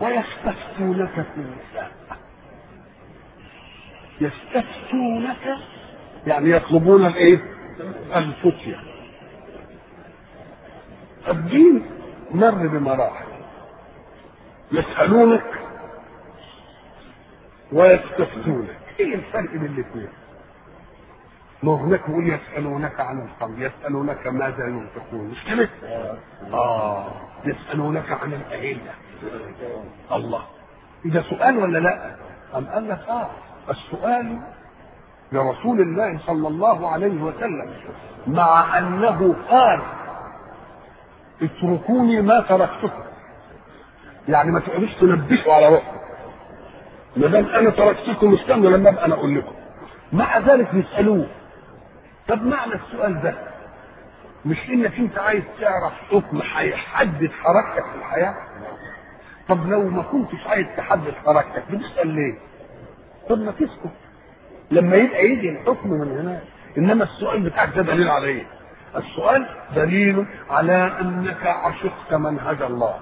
ويستفتونك في النساء يستفتونك يعني يطلبون الايه الفتية الدين مر بمراحل يسألونك ويستفتونك ايه الفرق بين الاثنين ما هناك يقول يسألونك عن الخمر يسألونك ماذا ينفقون مش كده؟ اه يسألونك عن الأهلة الله إذا سؤال ولا لا؟ أم قال لك اه السؤال لرسول الله صلى الله عليه وسلم مع أنه قال اتركوني ما تركتكم يعني ما تقعدوش تنبهوا على روحكم ما دام انا تركتكم استنوا لما ابقى انا اقول لكم مع ذلك يسالوه طب معنى السؤال ده مش انك انت عايز تعرف حكم هيحدد حركتك في الحياه طب لو ما كنتش عايز تحدد حركتك بتسال ليه طب ما تسكت لما يبقى يجي الحكم من هناك انما السؤال بتاعك ده دليل على ايه السؤال دليل على انك عشقت منهج الله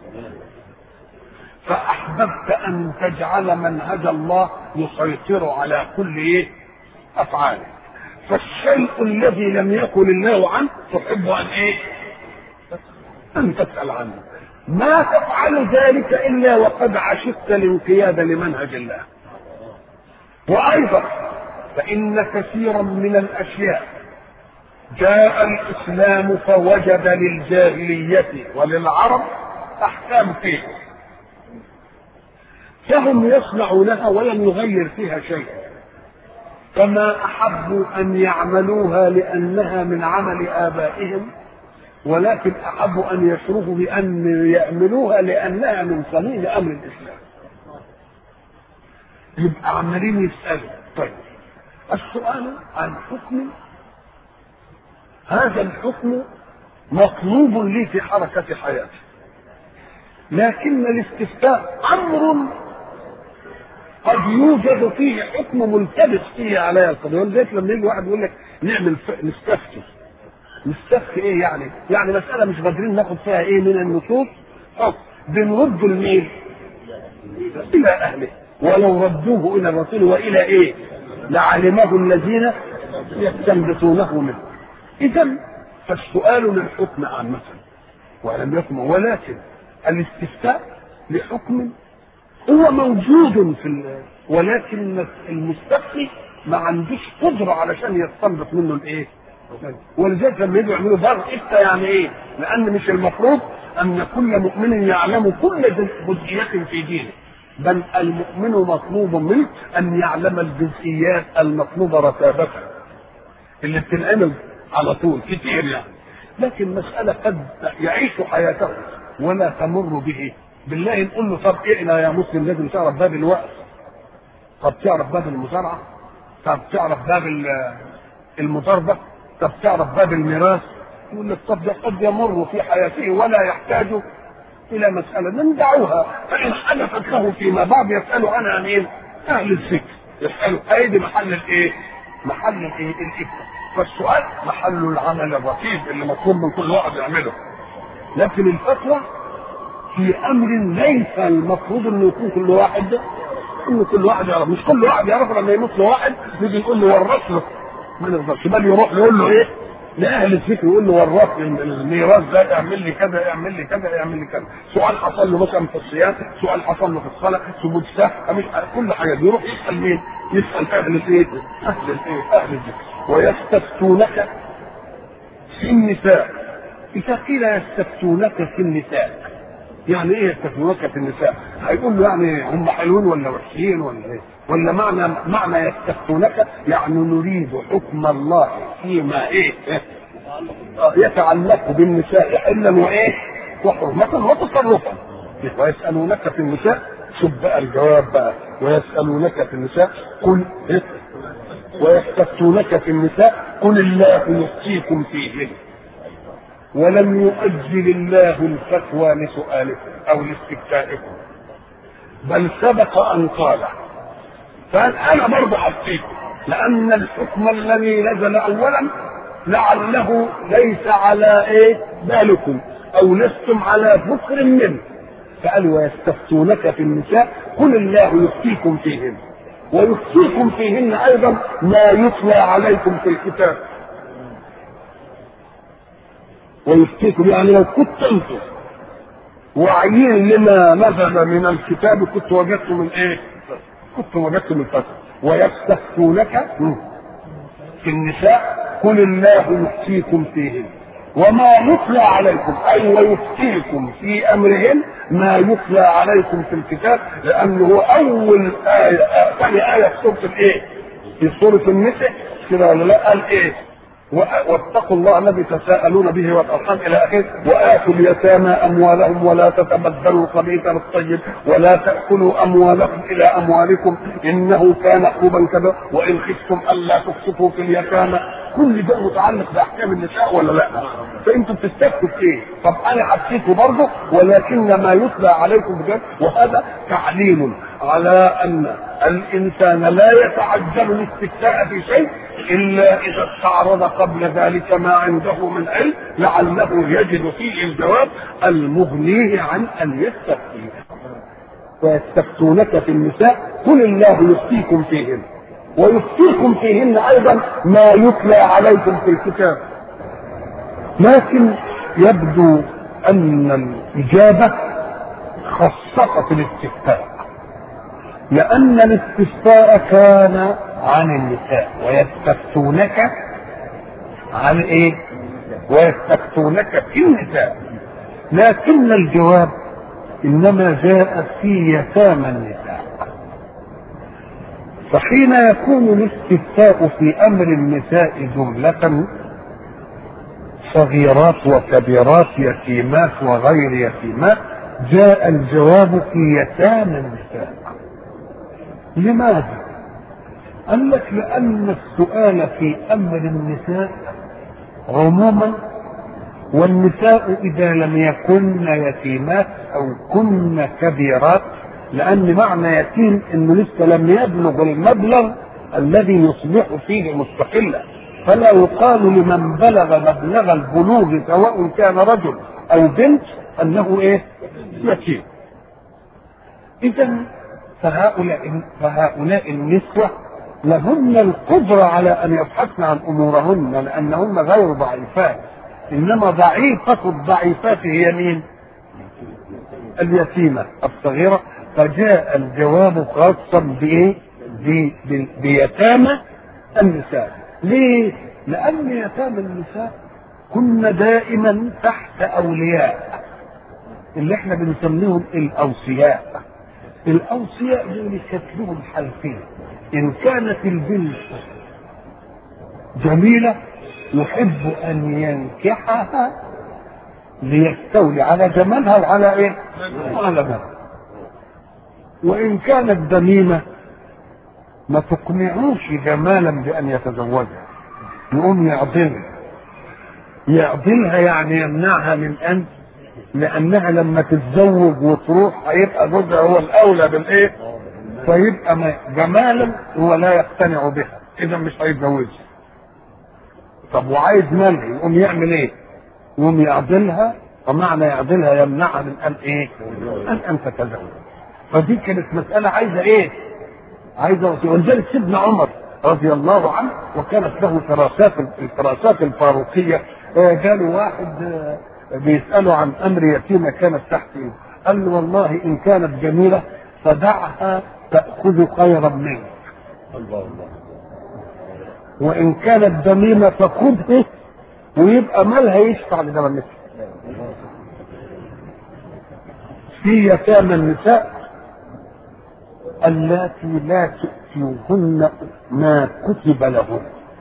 فاحببت ان تجعل منهج الله يسيطر على كل ايه افعالك فالشيء الذي لم يكن الله عنه تحب ان ايه ان تسال عنه ما تفعل ذلك الا وقد عشقت الانقياد لمنهج الله وايضا فان كثيرا من الاشياء جاء الاسلام فوجد للجاهليه وللعرب احكام فيها فهم يصنعونها ولم يغير فيها شيئا كما احبوا ان يعملوها لانها من عمل ابائهم ولكن احبوا ان يشرفوا بان يعملوها لانها من صميم امر الاسلام يبقى عمالين يسالوا طيب السؤال عن حكم هذا الحكم مطلوب لي في حركة حياتي لكن الاستفتاء أمر قد يوجد فيه حكم ملتبس فيه علي القضية ولذلك لما يجي واحد يقول لك نعمل ف... نستفتي نستفتي ايه يعني؟ يعني مسألة مش قادرين ناخد فيها ايه من النصوص حكم بنرد الميل إلى أهله ولو ردوه إلى الرسول وإلى إيه؟ لعلمه الذين يستنبطونه منه إذا فالسؤال للحكم عامة ولم يكن ولكن الاستفتاء لحكم هو موجود في ال... ولكن المستفتي ما عندوش قدرة علشان يستنبط منه الايه؟ ولذلك لما يجوا يعملوا دار افتى يعني ايه؟ لأن مش المفروض أن كل مؤمن يعلم كل جزئية في دينه بل المؤمن مطلوب منه أن يعلم الجزئيات المطلوبة رتابة اللي بتنعمل على طول كتير يعني لكن مسألة قد يعيش حياته ولا تمر به بالله نقول له طب اقنا يا مسلم لازم تعرف باب الوقت طب تعرف باب المزارعة طب تعرف باب المضاربة طب تعرف باب الميراث يقول لك طب ده قد يمر في حياته ولا يحتاج إلى مسألة ندعوها فإن حدثت له فيما بعد يسأل عنها مين؟ أهل الذكر يسألوا أيدي محل الإيه؟ محل الإيه؟ الإفتاء فالسؤال محل العمل الرتيب اللي مطلوب من كل واحد يعمله لكن الفتوى في امر ليس المفروض انه يكون كل واحد انه كل واحد يعرف مش كل واحد يعرف لما يموت له واحد نيجي نقول له ورث له ما نقدرش بل يروح يقول له ايه لاهل الذكر يقول له ورث الميراث ده اعمل لي كذا اعمل لي كذا اعمل لي كذا سؤال حصل له مثلا في الصيام سؤال حصل له في الصلاه سجود سهو مش كل حاجه بيروح يسال مين؟ يسال اهل الايه؟ اهل الايه؟ اهل الذكر ويستفتونك في النساء إذا قيل يستفتونك في النساء يعني ايه يستفتونك في النساء؟ هيقول له يعني هم حلوين ولا وحشين ولا ايه؟ ولا معنى معنى يستفتونك يعني نريد حكم الله فيما ايه؟ إيه؟ يتعلق بالنساء حلا وايه؟ وحرمة وتصرفا ويسألونك في النساء شوف بقى الجواب بقى ويسألونك في النساء قل إيه؟ ويستفتونك في النساء قل الله يفتيكم فيهن ولم يؤجل الله الفتوى لسؤالكم او لاستفتائكم بل سبق ان قال فانا برضه حطيته لان الحكم الذي نزل اولا لعله ليس على ايه بالكم او لستم على فكر منه فقال ويستفتونك في النساء قل الله يفتيكم فيهن ويفتيكم فيهن ايضا ما يتلى عليكم في الكتاب ويفتيكم يعني لو كنت انتم واعيين لما نزل من الكتاب كنت وجدتم من ايه؟ كنت وجدتم الفتح ويستفتونك في النساء قل الله يفتيكم فيهن وما يتلى عليكم اي ويفتيكم في امرهن ما يتلى عليكم في الكتاب لانه هو اول ايه ثاني ايه في سوره الايه؟ في سوره النساء كده ولا لا؟ قال ايه؟ واتقوا الله الذي تساءلون به والارحام الى اخره واتوا اليتامى اموالهم ولا تتبدلوا الخبيث بالطيب ولا تاكلوا اموالهم الى اموالكم انه كان حوبا كذا وان خفتم الا تقسطوا في اليتامى كل ده متعلق باحكام النساء ولا لا؟ فانتم بتستفتوا في ايه؟ طب انا حسيته برضه ولكن ما يتلى عليكم بجد وهذا تعليم على ان الانسان لا يتعجل الاستفتاء في شيء الا اذا استعرض قبل ذلك ما عنده من علم لعله يجد فيه الجواب المغنيه عن ان يستفتي ويستفتونك في النساء قل الله يفتيكم فيهن ويفتيكم فيهن ايضا ما يتلى عليكم في الكتاب لكن يبدو ان الاجابه خصصت الاستفتاء لان الاستفتاء كان عن النساء ويستفتونك عن ايه ويستفتونك في النساء لكن الجواب انما جاء في يتامى النساء فحين يكون الاستفتاء في امر النساء جمله صغيرات وكبيرات يتيمات وغير يتيمات جاء الجواب في يتامى النساء لماذا قال لك لان السؤال في امر النساء عموما والنساء اذا لم يكن يتيمات او كن كبيرات لان معنى يتيم انه لسه لم يبلغ المبلغ الذي يصبح فيه مستقلا فلا يقال لمن بلغ مبلغ البلوغ سواء كان رجل او بنت انه ايه يتيم اذا فهؤلاء فهؤلاء النسوه لهن القدرة على أن يبحثن عن أمورهن لأنهن غير ضعيفات إنما ضعيفة الضعيفات هي مين؟ اليتيمة الصغيرة فجاء الجواب خاصا بإيه؟ بيتامى النساء ليه؟ لأن يتامى النساء كن دائما تحت أولياء اللي احنا بنسميهم الأوصياء الأوصياء دول شكلهم حالتين إن كانت البنت جميلة يحب أن ينكحها ليستولي على جمالها وعلى إيه؟ وعلى مالها وإن كانت دميمة ما تقنعوش جمالا بأن يتزوجها يقوم يعضلها يعضلها يعني يمنعها من أن لأنها لما تتزوج وتروح هيبقى جوزها هو الأولى بالإيه؟ فيبقى جمالا هو لا يقتنع بها اذا مش هيتجوزها طب وعايز مالها يقوم يعمل ايه يقوم يعضلها ومعنى يعضلها يمنعها من ان ايه ان ان تتزوج فدي كانت مسألة عايزة ايه عايزة وسيلة ولذلك سيدنا عمر رضي الله عنه وكانت له فراسات الفراسات الفاروقية قالوا واحد بيسأله عن أمر يتيمة كانت تحت إيه قال له والله إن كانت جميلة فدعها تأخذ خيرا منك الله الله وإن كانت دميمة فخذه ويبقى مالها يشفع لدمامتها في يتامى النساء اللاتي لا تؤتيهن ما كتب لهن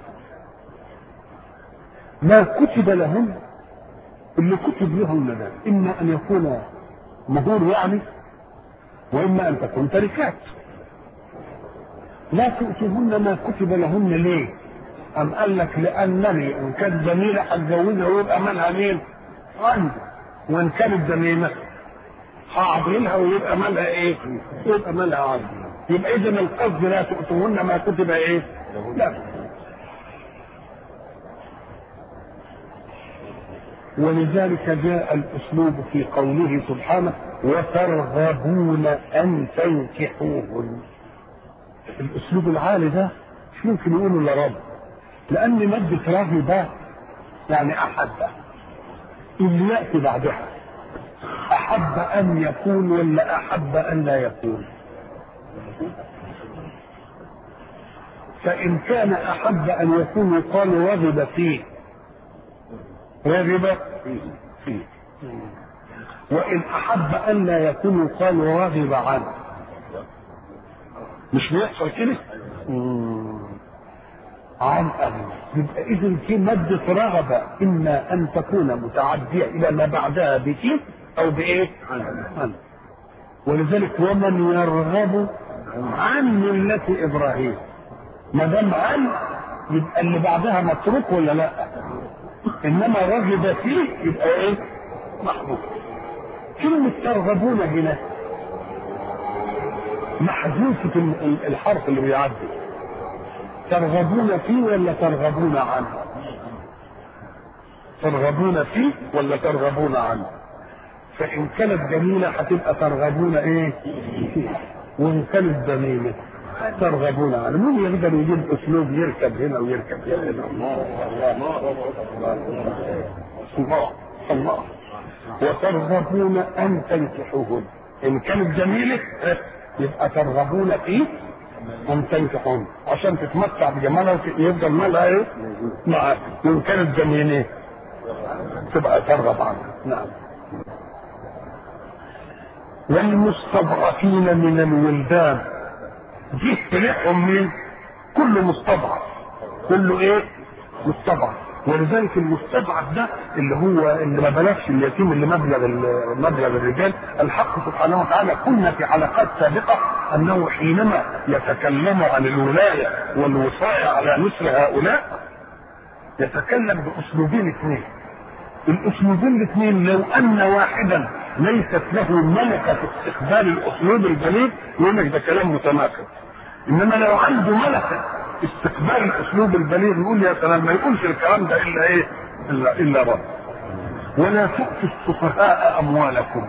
ما كتب لهن اللي كتب لهن ده اما ان يكون مهور يعني واما ان تكون تركات لا تؤتيهن ما كتب لهن ليه؟ أم قال لك لأنني إن كانت جميلة هتجوزها ويبقى مالها مين؟ عندي وإن كانت جميلة هعضلها ويبقى مالها إيه؟ يبقى مالها عندي يبقى إذا القصد لا تؤتوهن ما كتب إيه؟ لا ولذلك جاء الاسلوب في قوله سبحانه وترغبون ان تنكحوهن الاسلوب العالي ده مش ممكن يقولوا الا رب لان مادة رغبة يعني احب اللي ياتي بعدها احب ان يكون ولا احب ان لا يكون فان كان احب ان يكون يقال رغب فيه رغب فيه وان احب ان لا يكون يقال رغب عنه مش بيحصل كده عن أهل يبقى إذا في مادة رغبة إما أن تكون متعدية إلى ما بعدها بفي أو بإيه؟ عن ولذلك ومن يرغب عن ملة إبراهيم ما دام عن يبقى اللي بعدها متروك ولا لا؟ إنما رغب فيه يبقى إيه؟ محبوب كلمة ترغبون هنا محذوفة الحرف اللي بيعدي ترغبون فيه ولا ترغبون عنه ترغبون فيه ولا ترغبون عنه فإن كانت جميلة هتبقى ترغبون إيه فيه وإن كانت جميلة ترغبون عنه مين يقدر يجيب أسلوب يركب هنا ويركب هنا الله الله الله الله وترغبون أن تنكحوهن إن كانت جميلة يبقى ترغبون فيه أن تنكحون عشان تتمتع بجمالها يفضل مالها ايه؟ معاك وإن كانت جميلة تبقى ترغب عنها نعم والمستضعفين من الولدان دي تلاقيهم مين؟ كل مستضعف كله ايه؟ مستضعف ولذلك المستضعف ده اللي هو اللي ما بلغش اليتيم اللي مبلغ مبلغ الرجال الحق سبحانه وتعالى قلنا في حلقات سابقه انه حينما يتكلم عن الولايه والوصايه على مثل هؤلاء يتكلم باسلوبين اثنين الاسلوبين الاثنين لو ان واحدا ليست له ملكه استقبال الاسلوب البليغ يقول لك ده كلام متناقض انما لو عنده ملكه استقبال الاسلوب البليغ يقول يا سلام ما يقولش الكلام ده الا ايه؟ الا الا رب. ولا تؤتوا السفهاء اموالكم.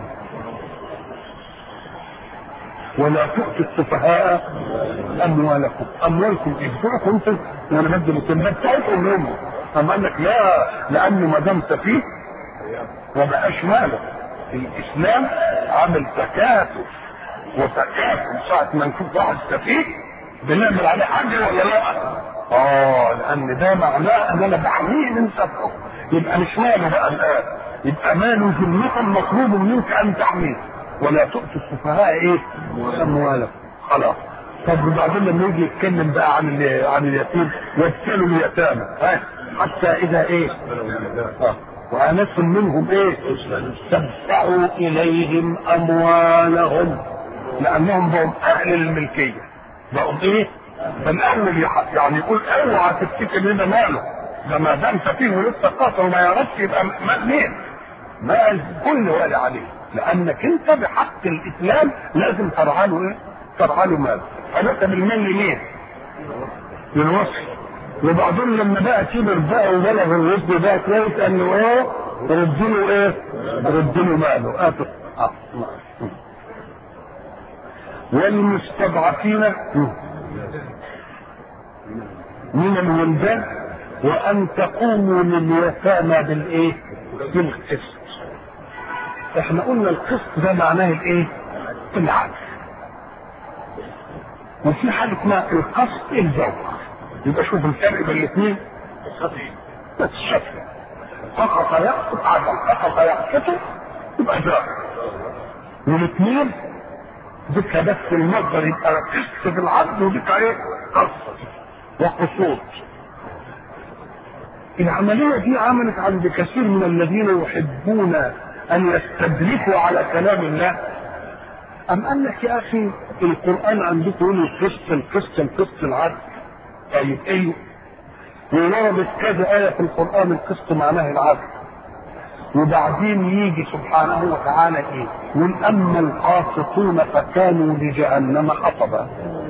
ولا تؤتوا السفهاء اموالكم، اموالكم ايه؟ بتوعكم انتم وانا بدي مسلمات بتاعتهم هم. اما قال لك لا لانه ما دام سفيه ما بقاش ماله. الاسلام عامل تكاتف وتكاتف ساعة ما نشوف واحد سفيه بنعمل عليه حاجه ولا لا؟ اه لان ده معناه ان انا بحميه من سفهه يبقى مش ماله بقى الان يبقى ماله ذمة مطلوب منك ان تحميه ولا تؤتوا السفهاء ايه؟ اموالكم خلاص طب وبعدين لما يجي يتكلم بقى عن عن اليتيم وابتلوا اليتامى ها حتى اذا ايه؟ آه. وانستم منهم ايه؟ تدفعوا اليهم اموالهم لانهم بهم اهل الملكيه بقوا ايه؟ فالاول يعني يقول اوعى تفتكر ان ده ماله ده ما دام سفيه ولسه قاطع وما يعرفش يبقى مال مين؟ مال كل والي عليه لانك انت بحق الاسلام لازم ترعى له ايه؟ ترعى له مال فانت بالمال لمين؟ للوصف وبعدين لما بقى كبر بقى وبلغ الرشد بقى كويس قال له ايه؟ رد له ايه؟ رد له ماله اتوا آه. والمستضعفين من الولدان وان تقوموا لليتامى بالايه؟ بالقسط. احنا قلنا القسط ده معناه الايه؟ العدل. وفي حاجه اسمها القسط الجوهر. يبقى شوف الفرق بين الاثنين بس شكل سقط يقسط عدل سقط يقسط يبقى جار والاثنين ذكى بس المصدر يبقى قسط في العدل وذكى ايه؟ قسط وقصود العملية دي عملت عند كثير من الذين يحبون أن يستدركوا على كلام الله أم قال لك يا أخي القرآن عندكم يقول القسط القسط القسط العدل طيب ايوه ووردت كذا آية في القرآن القسط معناه العدل وبعدين يجي سبحانه وتعالى ايه يقول اما القاسطون فكانوا لجهنم حطبا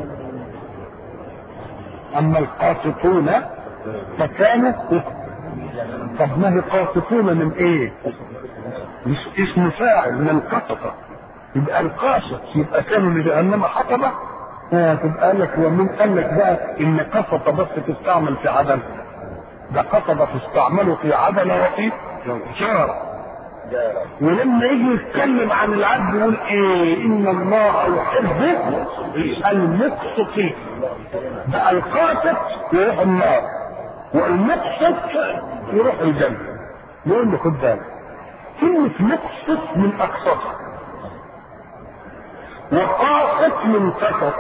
اما القاسطون فكانوا طب ما هي قاسطون من ايه مش اسم فاعل من القسطة يبقى القاسط يبقى كانوا لجهنم حطبة آه تبقى قال لك ومن قال لك بقى ان قسطة بس تستعمل في عدن ده قسطة تستعمل في عدن وفي جارة ولما يجي يتكلم عن العبد يقول ايه ان الله يحب المقسطين بقى القاسط يروح النار والمقسط يروح الجنه يقول له خد بالك كلمة مقسط من أقسط وقاسط من قسط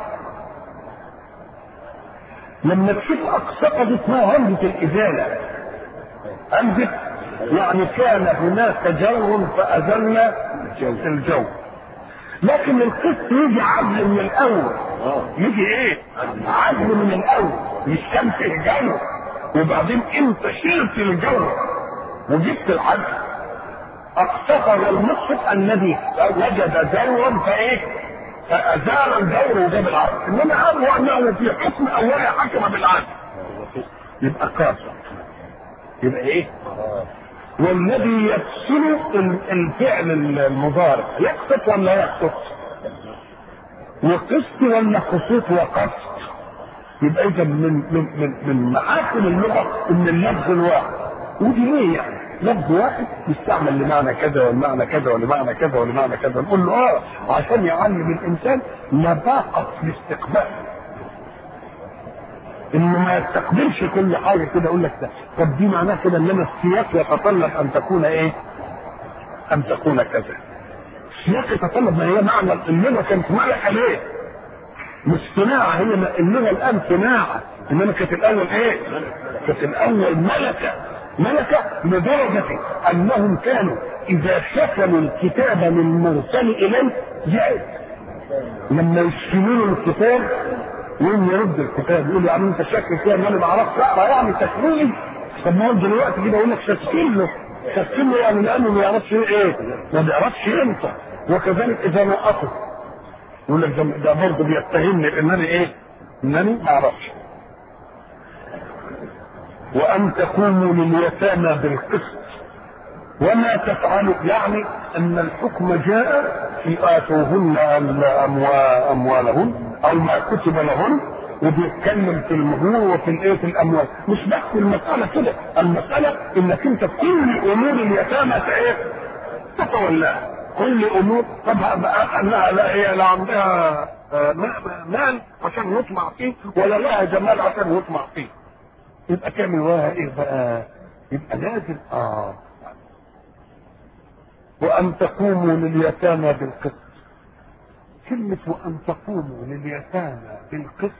لما تشوف أقسط دي اسمها همزة الإزالة همزة يعني كان هناك جو فأزلنا الجو لكن القسط يجي عدل من الأول يجي إيه؟ عدل من الأول مش شمس الجو وبعدين أنت شلت الجو وجبت العدل اقتصر المقصد الذي وجد دورا فايه فازال الدور وجاب العدل انما عرفوا انه في حكم اولي حكم بالعدل يبقى قاصر يبقى ايه والذي يفصل الفعل المضارع يقسط ولا يقسط وقسط ولا قسوط وقسط يبقى اذا من من من, من محاسن اللغه ان اللفظ الواحد ودي ليه يعني لفظ واحد يستعمل لمعنى كذا ولمعنى كذا ولمعنى كذا ولمعنى كذا نقول له اه عشان يعلم الانسان لباقه الاستقبال انه ما يستقبلش كل حاجه كده يقول لك ده طب دي معناه كده ان انا السياق يتطلب ان تكون ايه؟ ان تكون كذا. السياق يتطلب ما هي معنى اللغه كانت ملكه ليه؟ مش صناعه هي اللغه الان صناعه انما كانت الاول ايه؟ كانت الاول ملكه ملكة لدرجة أنهم كانوا إذا شكلوا الكتاب من مرسل إليه جاء لما يشكلوا له الكتاب يقوم يرد الكتاب يقول يعني أنت شكل فيها ما أنا ما أعرفش أقرأ يعني تشكيل طب ما هو دلوقتي كده يقول لك شكل له شكل له يعني لأنه ما يعرفش إيه ما بيعرفش إمتى وكذلك إذا نقصه يقول لك ده, ده برضه بيتهمني إنني إيه؟ إنني ما أعرفش وأن تقوموا لليتامى بالقسط وما تفعلوا يعني أن الحكم جاء في آتوهن أموالهن أو ما كتب لهن وبيتكلم في المهور وفي الايه في الاموال مش بس المساله كده المساله انك انت كل امور اليتامى ايه تتولاها كل امور طبعا انها لا هي لا عندها مال عشان يطمع فيه ولا لها جمال عشان يطمع فيه يبقى تعمل وراها ايه بقى يبقى لازم اه وان تقوموا لليتامى بالقسط كلمة وأن تقوموا لليتامى بالقسط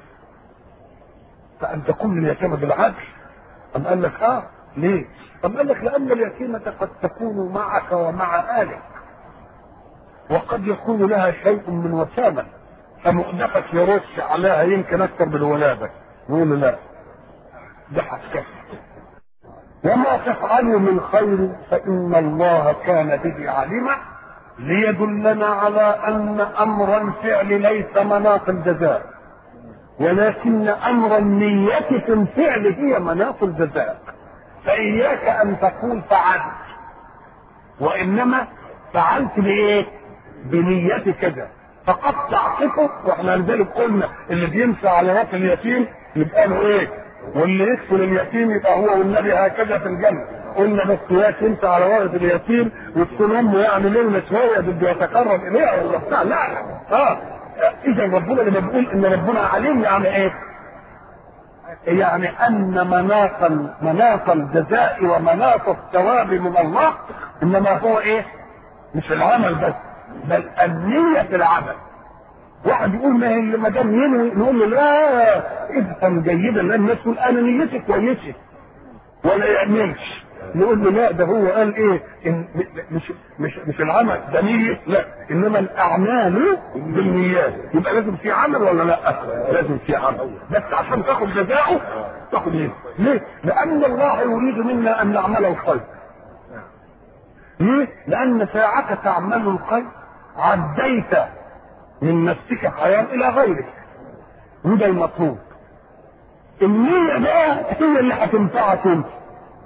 فأن تقوم لليتامى بالعدل أم قال لك آه ليه؟ أم قال لك لأن اليتيمة قد تكون معك ومع آلك وقد يكون لها شيء من وسامة فمؤنفك يرش عليها يمكن أكثر من ولادك يقول لا ده حسكت وما تفعلوا من خير فإن الله كان به عليما ليدلنا على أن أمر الفعل ليس مناط الجزاء ولكن أمر النية في الفعل هي مناط الجزاء فإياك أن تقول فعلت وإنما فعلت بإيه؟ بنية كذا فقد تعطفه واحنا لذلك قلنا اللي بيمشي على راس اليتيم يبقى له ايه؟ واللي يكفل اليتيم يبقى هو والنبي هكذا في الجنه قلنا بس يا تمشي على ورقه اليتيم وتكون امه يعني ليله شويه بده يتقرب اليها ولا بتاع لا اه اذا ربنا لما بيقول ان ربنا عليم يعني ايه؟ يعني ان مناط مناط الجزاء ومناط الثواب من الله انما هو ايه؟ مش العمل بس بل النية في العمل واحد يقول ما هي ما دام ينوي نقول له لا افهم جيدا لان الناس تقول انا نيتي كويسه ولا يعملش نقول له لا ده هو قال ايه إن مش مش مش العمل ده نية لا انما الاعمال بالنيات يبقى لازم في عمل ولا لا لازم في عمل بس عشان تاخد جزاؤه تاخد ايه ليه لان الله يريد منا ان نعمل الخير ليه لان ساعة تعمل الخير عديت من نفسك حياة الى غيرك وده المطلوب النية بقى هي اللي هتنفعك انت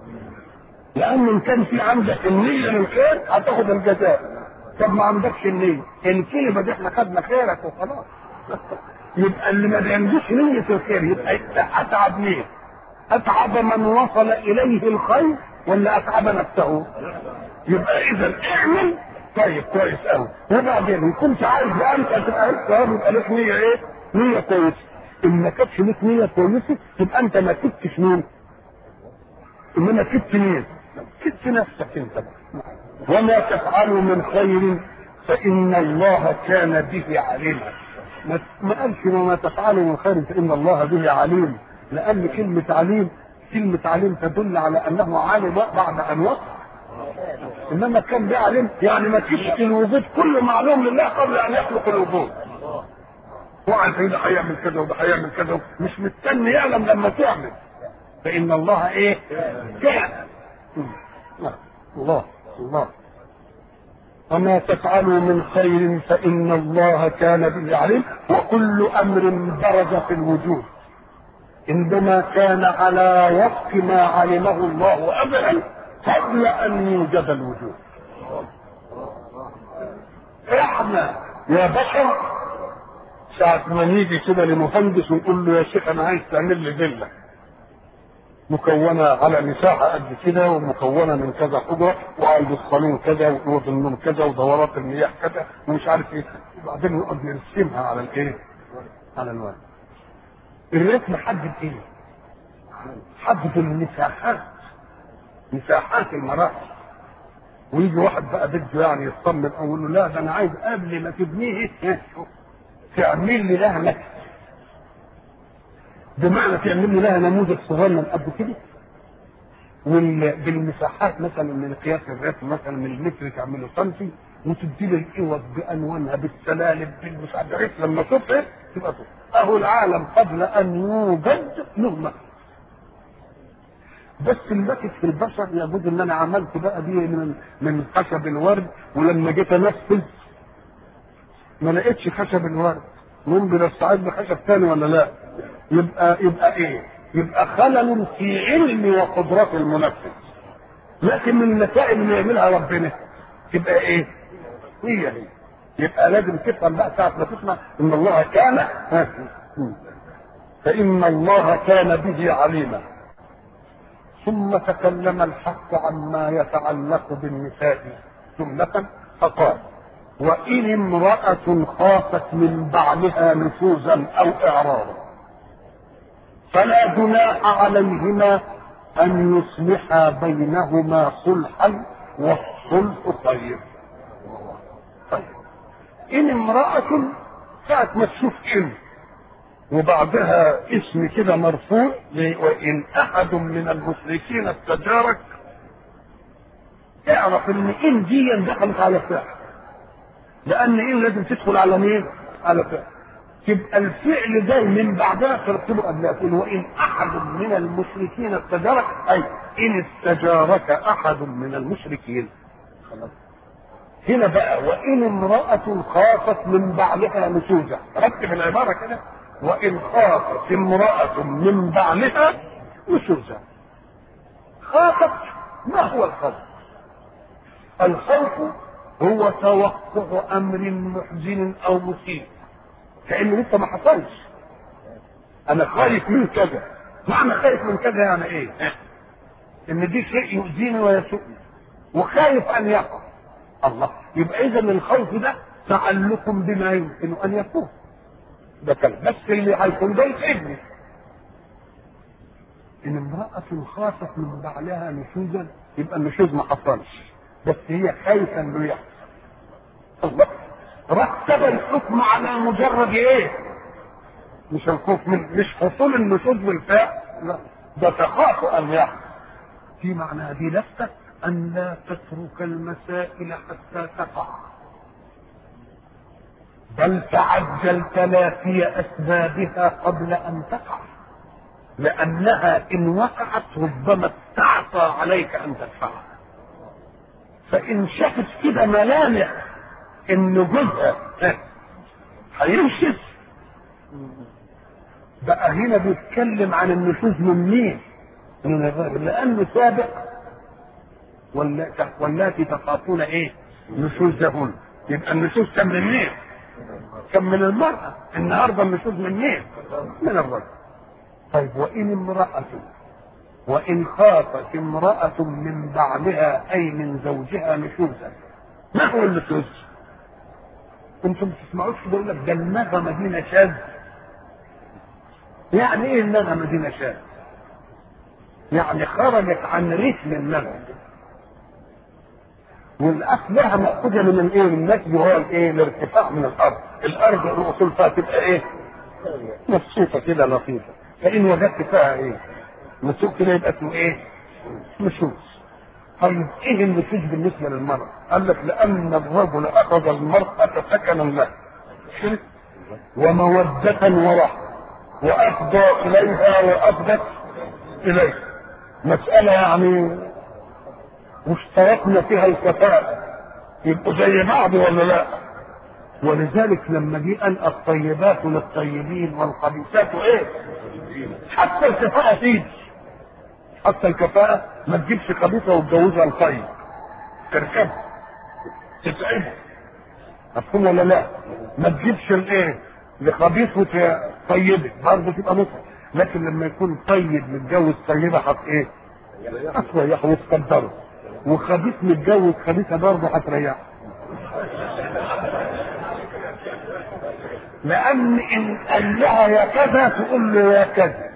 لان ان كان في عندك النيه للخير هتاخد الجزاء طب ما عندكش النيه الكلمه دي احنا خدنا خيرك وخلاص يبقى اللي ما عندوش نيه الخير يبقى اتعب مين؟ اتعب من وصل اليه الخير ولا اتعب نفسه؟ يبقى اذا اعمل طيب كويس قوي وبعدين ان كنت عايز انت تبقى لك يبقى لك نيه ايه؟ نيه كويسه ان ما كانتش لك نيه كويسه تبقى انت ما كدتش مين؟ انما كدت مين؟ كدت نفسك انت وما تفعلوا من خير فان الله كان به عليما ما قالش وما تفعلوا من خير فان الله به عليم لان كلمه عليم كلمه عليم تدل على انه عالم بعد ان وصف انما كان ده علم يعني ما فيش الوجود كله معلوم لله قبل ان يخلق الوجود وعارف ده هيعمل كذا وده هيعمل كذا مش مستني يعلم لما تعمل فان الله ايه كان الله الله وما تفعلوا من خير فان الله كان به عليم وكل امر درج في الوجود عندما كان على وفق ما علمه الله ابدا قبل ان يوجد الوجود احنا يا بشر ساعة ما نيجي كده لمهندس ونقول له يا شيخ انا عايز تعمل لي فيلا مكونة على مساحة قد كده ومكونة من كذا حجرة وعند الصالون كذا وأوضة النوم كذا ودورات المياه كذا ومش عارف ايه وبعدين نقعد نرسمها على الايه؟ على الورق. الرسم حدد ايه؟ حدد المساحات مساحات المراحل ويجي واحد بقى بده يعني يطمن او يقول له لا ده انا عايز قبل ما تبنيه تعمل لي لها مكتب بمعنى تعمل لي لها نموذج صغير قد كده بالمساحات مثلا من قياس الرسم مثلا من المتر تعمله سنتي وتدي لي الاوض بانوانها بالسلالم بالمساحات بحيث لما تطلع تبقى تطلع اهو العالم قبل ان يوجد له مكتب بس المكت في البشر لابد ان انا عملت بقى دي من من خشب الورد ولما جيت انفذ ما لقيتش خشب الورد ممكن استعيد بخشب تاني ولا لا؟ يبقى يبقى ايه؟ يبقى خلل في علم وقدرات المنفذ لكن من النتائج اللي يعملها ربنا تبقى ايه؟ هي هي يبقى لازم تفهم بقى ساعة ما تسمع ان الله كان فإن الله كان به عليما ثم تكلم الحق عما يتعلق بالنساء جملة فقال وإن امرأة خافت من بعلها نشوزا أو إعراضا فلا جناح عليهما أن يصلحا بينهما صلحا والصلح خير طيب إن امرأة ساعة ما تشوف إن وبعدها اسم كده مرفوع وإن أحد من المشركين استجارك اعرف إن إن دي دخلت على فعل لأن إن لازم تدخل على مين؟ على فعل تبقى الفعل جاي من بعدها ترتبه قبلها تقول وإن أحد من المشركين استجارك أي إن استجارك أحد من المشركين خلاص هنا بقى وإن امرأة خافت من بعلها نشوزا رتب العبارة كده وإن خافت امرأة من بعلها نشوزا خافت ما هو الخوف؟ الخوف هو توقع أمر محزن أو مسيء كأنه لسه ما حصلش أنا خايف من كذا معنى خايف من كذا يعني إيه؟ إن دي شيء يؤذيني ويسوءني وخايف أن يقع الله يبقى إذا الخوف ده تعلق بما يمكن أن يكون ده كلام بس اللي هيكون ده يسعدني ان امرأة خافت من بعلها نشوزا يبقى النشوز ما حصلش بس هي خايفة انه يحصل الله رتب الحكم على مجرد ايه؟ مش الخوف من مش حصول النشوز بالفعل لا ده تخاف ان يحصل في معنى دي لفتة ان لا تترك المسائل حتى تقع بل تعجل تلافي اسبابها قبل ان تقع لانها ان وقعت ربما تعصى عليك ان تدفعها فان شافت كده ملامح ان جوزها هينشف بقى هنا بيتكلم عن النشوز من مين؟ من الراجل لانه سابق واللاتي واللاتي تخافون ايه نشوزهن يبقى النشوز كان من مين؟ كان من المرأة النهارده النشوز من مين؟ من الرجل طيب وإن امرأة وإن خافت امرأة من بعلها أي من زوجها نشوزا ما هو النشوز؟ انتم ما تسمعوش بيقول لك ده النغمة دي نشاز يعني ايه النغمة دي نشاز؟ يعني خرجت عن رتم النغمة والاصلها مأخوذة من الايه؟ من النسج وهو الايه؟ الارتفاع من الارض، الارض الاصول فيها تبقى ايه؟ مبسوطة كده لطيفة، فإن وجدت فيها ايه؟ نسوق كده يبقى اسمه ايه؟ نشوز. طيب ايه النشوز بالنسبة للمرأة؟ قال لك لأن الرجل أخذ المرأة سكنا له. ومودة ورحمة. وأفضى إليها وأفضت إليه. مسألة يعني واشتركنا فيها الكفاءة يبقوا زي بعض ولا لا؟ ولذلك لما جه قال الطيبات للطيبين والخبيثات ايه؟ حتى الكفاءة تيجي حتى الكفاءة ما تجيبش خبيثة وتجوزها الطيب تركبها تتعبها مفهوم ولا لا؟ ما تجيبش الايه؟ لخبيث وطيبه برضه تبقى مصر لكن لما يكون طيب متجوز طيبه هت ايه؟ هتريحه وتقدره وخبيث متجوز خبيثه برضه هتريحه لان ان قال لها يا كذا تقول له يا كذا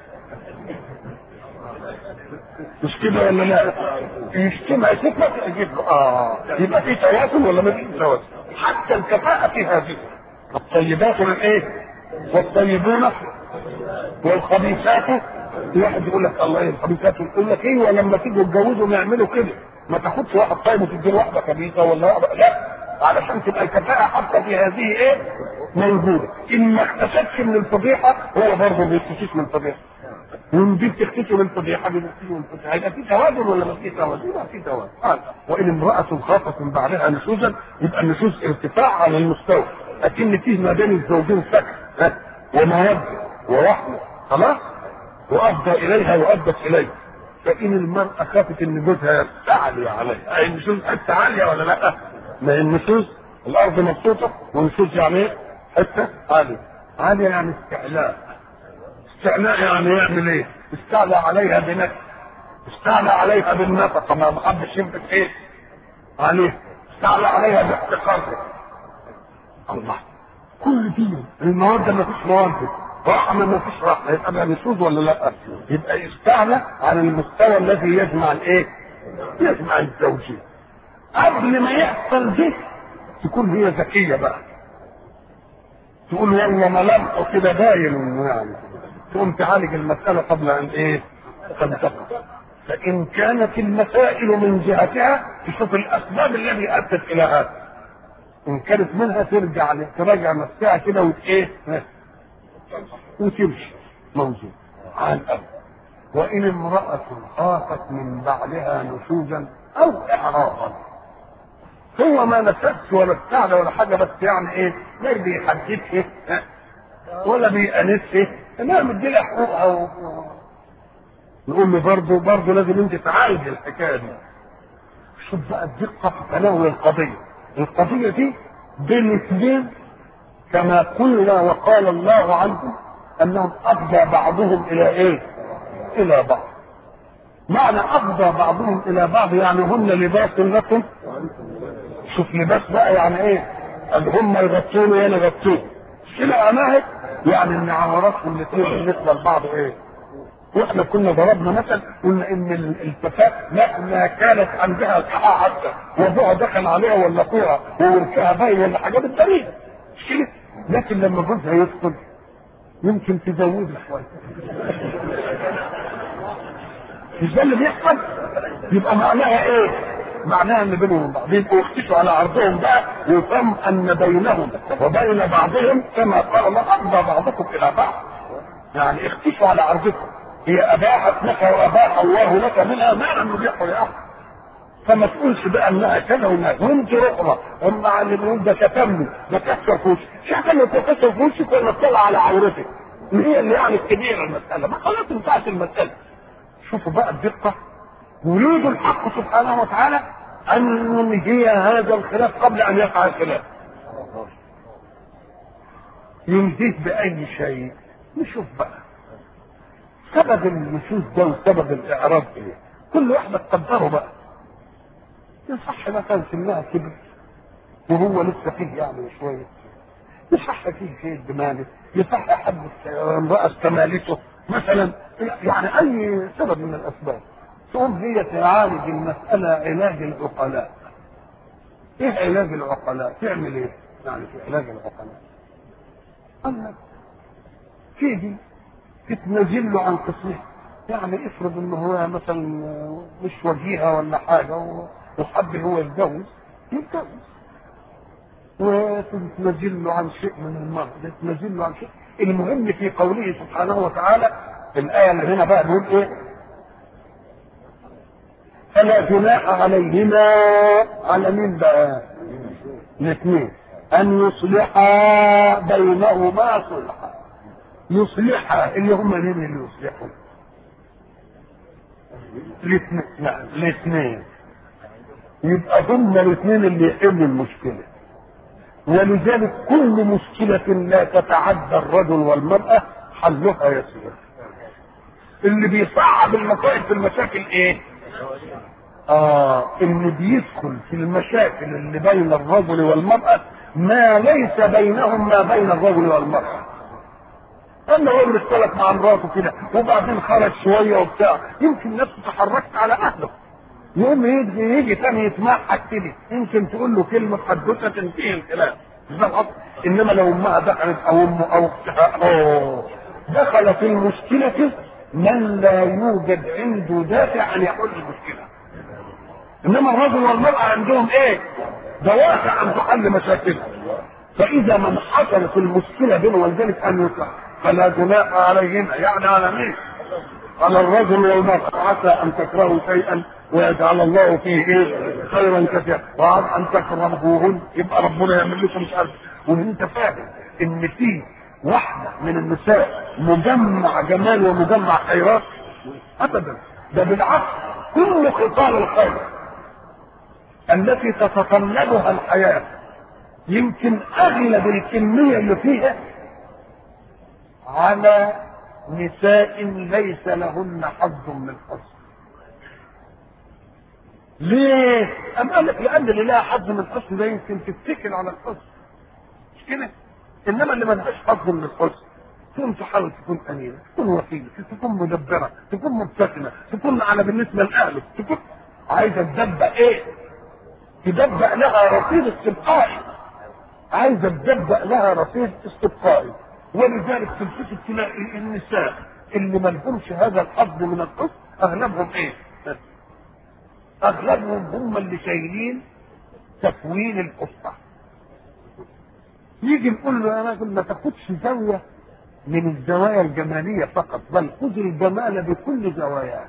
مش كده ولا لا؟ يجتمع ستة يجيب له اه يبقى في توازن ولا ما فيش توازن؟ حتى الكفاءة في هذه الطيبات والايه؟ والطيبون والخبيثات واحد يقول لك الله الخبيثات يقول لك ايه ولما تيجوا تتجوزوا يعملوا كده ما تاخدش واحد طيب وتدي واحده خبيثه ولا واحده لا علشان تبقى الكفاءه حتى في هذه ايه؟ موجوده ان ما اكتسبش من الفضيحه هو برضه ما بيكتسبش من الفضيحه وان دي بتكتسب من الفضيحه دي بتكتسب من الفضيحه يبقى في توازن ولا ما في توازن؟ يبقى في توازن آه. وان امراه خافت من بعدها نشوزا يبقى النشوز ارتفاع على المستوى لكن فيه ما بين الزوجين سكن وموده ورحمه خلاص وافضى اليها وادت اليه فان المراه خافت ان جوزها يستعلي عليها اي النشوز حته عاليه ولا لا؟ ما هي النشوز الارض مبسوطه والنشوز يعني ايه؟ حته عاليه عاليه يعني استعلاء استعلاء يعني يعمل ايه؟ استعلى عليها بنفسه استعلى عليها بالنفقه ما حدش ينفق ايه؟ عليه استعلى عليها باحتقاره الله كل دي المواد ما فيش مواد رحمة ما فيش رحمة يبقى ده نشوز ولا لا؟ يبقى استعلى على المستوى الذي يجمع الايه؟ يجمع الزوجين. قبل ما يحصل ده تكون هي ذكية بقى. تقول والله ملامحه كده باين انه يعني تقوم تعالج المسألة قبل ان ايه؟ تنتقل. فإن كانت المسائل من جهتها تشوف الأسباب التي أدت إلى هذا. إن كانت منها ترجع تراجع نفسها كده وت إيه؟ وتمشي موضوع عن أب وإن امرأة خافت من بعدها نشوزا أو إعراضا هو ما نسبت ولا استعلى ولا حاجة بس يعني إيه لا بيحددها ولا بيأنسها إنها مديلها حقوقها و... نقول له برضه برضه لازم أنت تعالج الحكاية دي شوف بقى الدقة في تناول القضية القضية دي بين اثنين كما قلنا وقال الله عنهم انهم افضى بعضهم الى ايه؟ الى بعض. معنى افضى بعضهم الى بعض يعني هن لباس لكم شوف لباس بقى يعني ايه؟ قال هم يغطوني وانا يغطوني. كده اماهد يعني ان عوراتهم الاثنين بالنسبه لبعض ايه؟ واحنا كنا ضربنا مثل قلنا ان الفتاه مهما كانت عندها الحقها حتى وابوها دخل عليها ولا اخوها وورثها باين ولا حاجه بالدليل مش كده؟ لكن لما جوزها يدخل يمكن تزوده شويه مش ده اللي بيحصل يبقى معناها ايه معناها ان بينهم بعض يبقوا يختشوا على عرضهم بقى ويفهم ان بينهم وبين بعضهم كما قال الله افضى بعضكم الى بعض يعني اختشوا على عرضكم هي اباحت لك واباح الله لك منها ما لم يبيحه لاحد فما تقولش بقى انها كذا وما وانت اخرى هم علمون ده شتمني ده كسر في وشي مش حاجه لو تكسر في وشك ولا تطلع على عورتك هي اللي يعني الكبيره المساله ما خلاص انتهت المساله شوفوا بقى الدقه يريد الحق سبحانه وتعالى ان ينهي هذا الخلاف قبل ان يقع الخلاف ينهيه باي شيء نشوف بقى سبب النشوز ده وسبب الاعراض ايه كل واحده تقدره بقى يصح مثلا سنها كبر وهو لسه فيه يعني شويه يصح فيه شيء بماله يصح حد امراه استمالته مثلا يعني اي سبب من الاسباب تقوم هي تعالج المساله علاج العقلاء ايه علاج العقلاء تعمل ايه يعني في علاج العقلاء قال لك تيجي تتنازل له عن قسمه يعني افرض ان هو مثلا مش وجيهه ولا حاجه وحب هو يتجوز يتجوز وتتنازل له عن شيء من المرض تتنازل له عن شيء المهم في قوله سبحانه وتعالى الآية اللي هنا بقى بيقول إيه؟ فلا جناح عليهما على مين بقى؟ الاثنين أن يصلحا بينهما صلحا يصلحا اللي هم مين اللي يصلحوا؟ الاثنين لا الاثنين يبقى هم الاثنين اللي يحلوا المشكله ولذلك كل مشكلة لا تتعدى الرجل والمرأة حلها يسير. اللي بيصعب المصائب في المشاكل ايه؟ اه اللي بيدخل في المشاكل اللي بين الرجل والمرأة ما ليس بينهم ما بين الرجل والمرأة. اما هو اللي اختلف مع مراته كده وبعدين خرج شويه وبتاع يمكن نفسه تحركت على اهله يقوم يجي يجي تاني يسمعها كده يمكن تقول له كلمه حدوته تنتهي الكلام بالظبط انما لو امها دخلت او امه او اختها اوه دخل في المشكله من لا يوجد عنده دافع ان يحل المشكله انما الرجل والمراه عندهم ايه؟ دوافع عن حل مشاكلهم فاذا من حصلت المشكله بينه ولذلك ان يصلح فلا جناح عليهما يعني على مين؟ على الرجل والمرأة عسى أن تكرهوا شيئا ويجعل الله فيه ايه خيرا كثيرا وعن ان تكرهوهن يبقى ربنا يعمل لكم مش عارف وانت فاهم ان في واحده من النساء مجمع جمال ومجمع خيرات ابدا ده بالعكس كل خصال الخير التي تتطلبها الحياه يمكن اغلب الكميه اللي فيها على نساء ليس لهن حظ من حظ ليه؟ أم قال لك لأن اللي لها حظ من الحسن ده يمكن تتكل على الحسن مش كده؟ إنما اللي ما لهاش حظ من الحسن تقوم تحاول تكون أمينة، تكون وكيلة، تكون مدبرة، تكون مبتسمة، تكون على بالنسبة لأهله، تكون عايزة تدبق إيه؟ تدبق لها رصيد استبقائي. عايزة تدبق لها رصيد استبقائي. ولذلك تلتفت تلاقي النساء اللي ما لهمش هذا الحظ من الحسن أغلبهم إيه؟ اغلبهم هم اللي شايلين تكوين الاسره يجي نقول له يا راجل ما تاخدش زاويه من الزوايا الجماليه فقط بل خذ الجمال بكل زواياه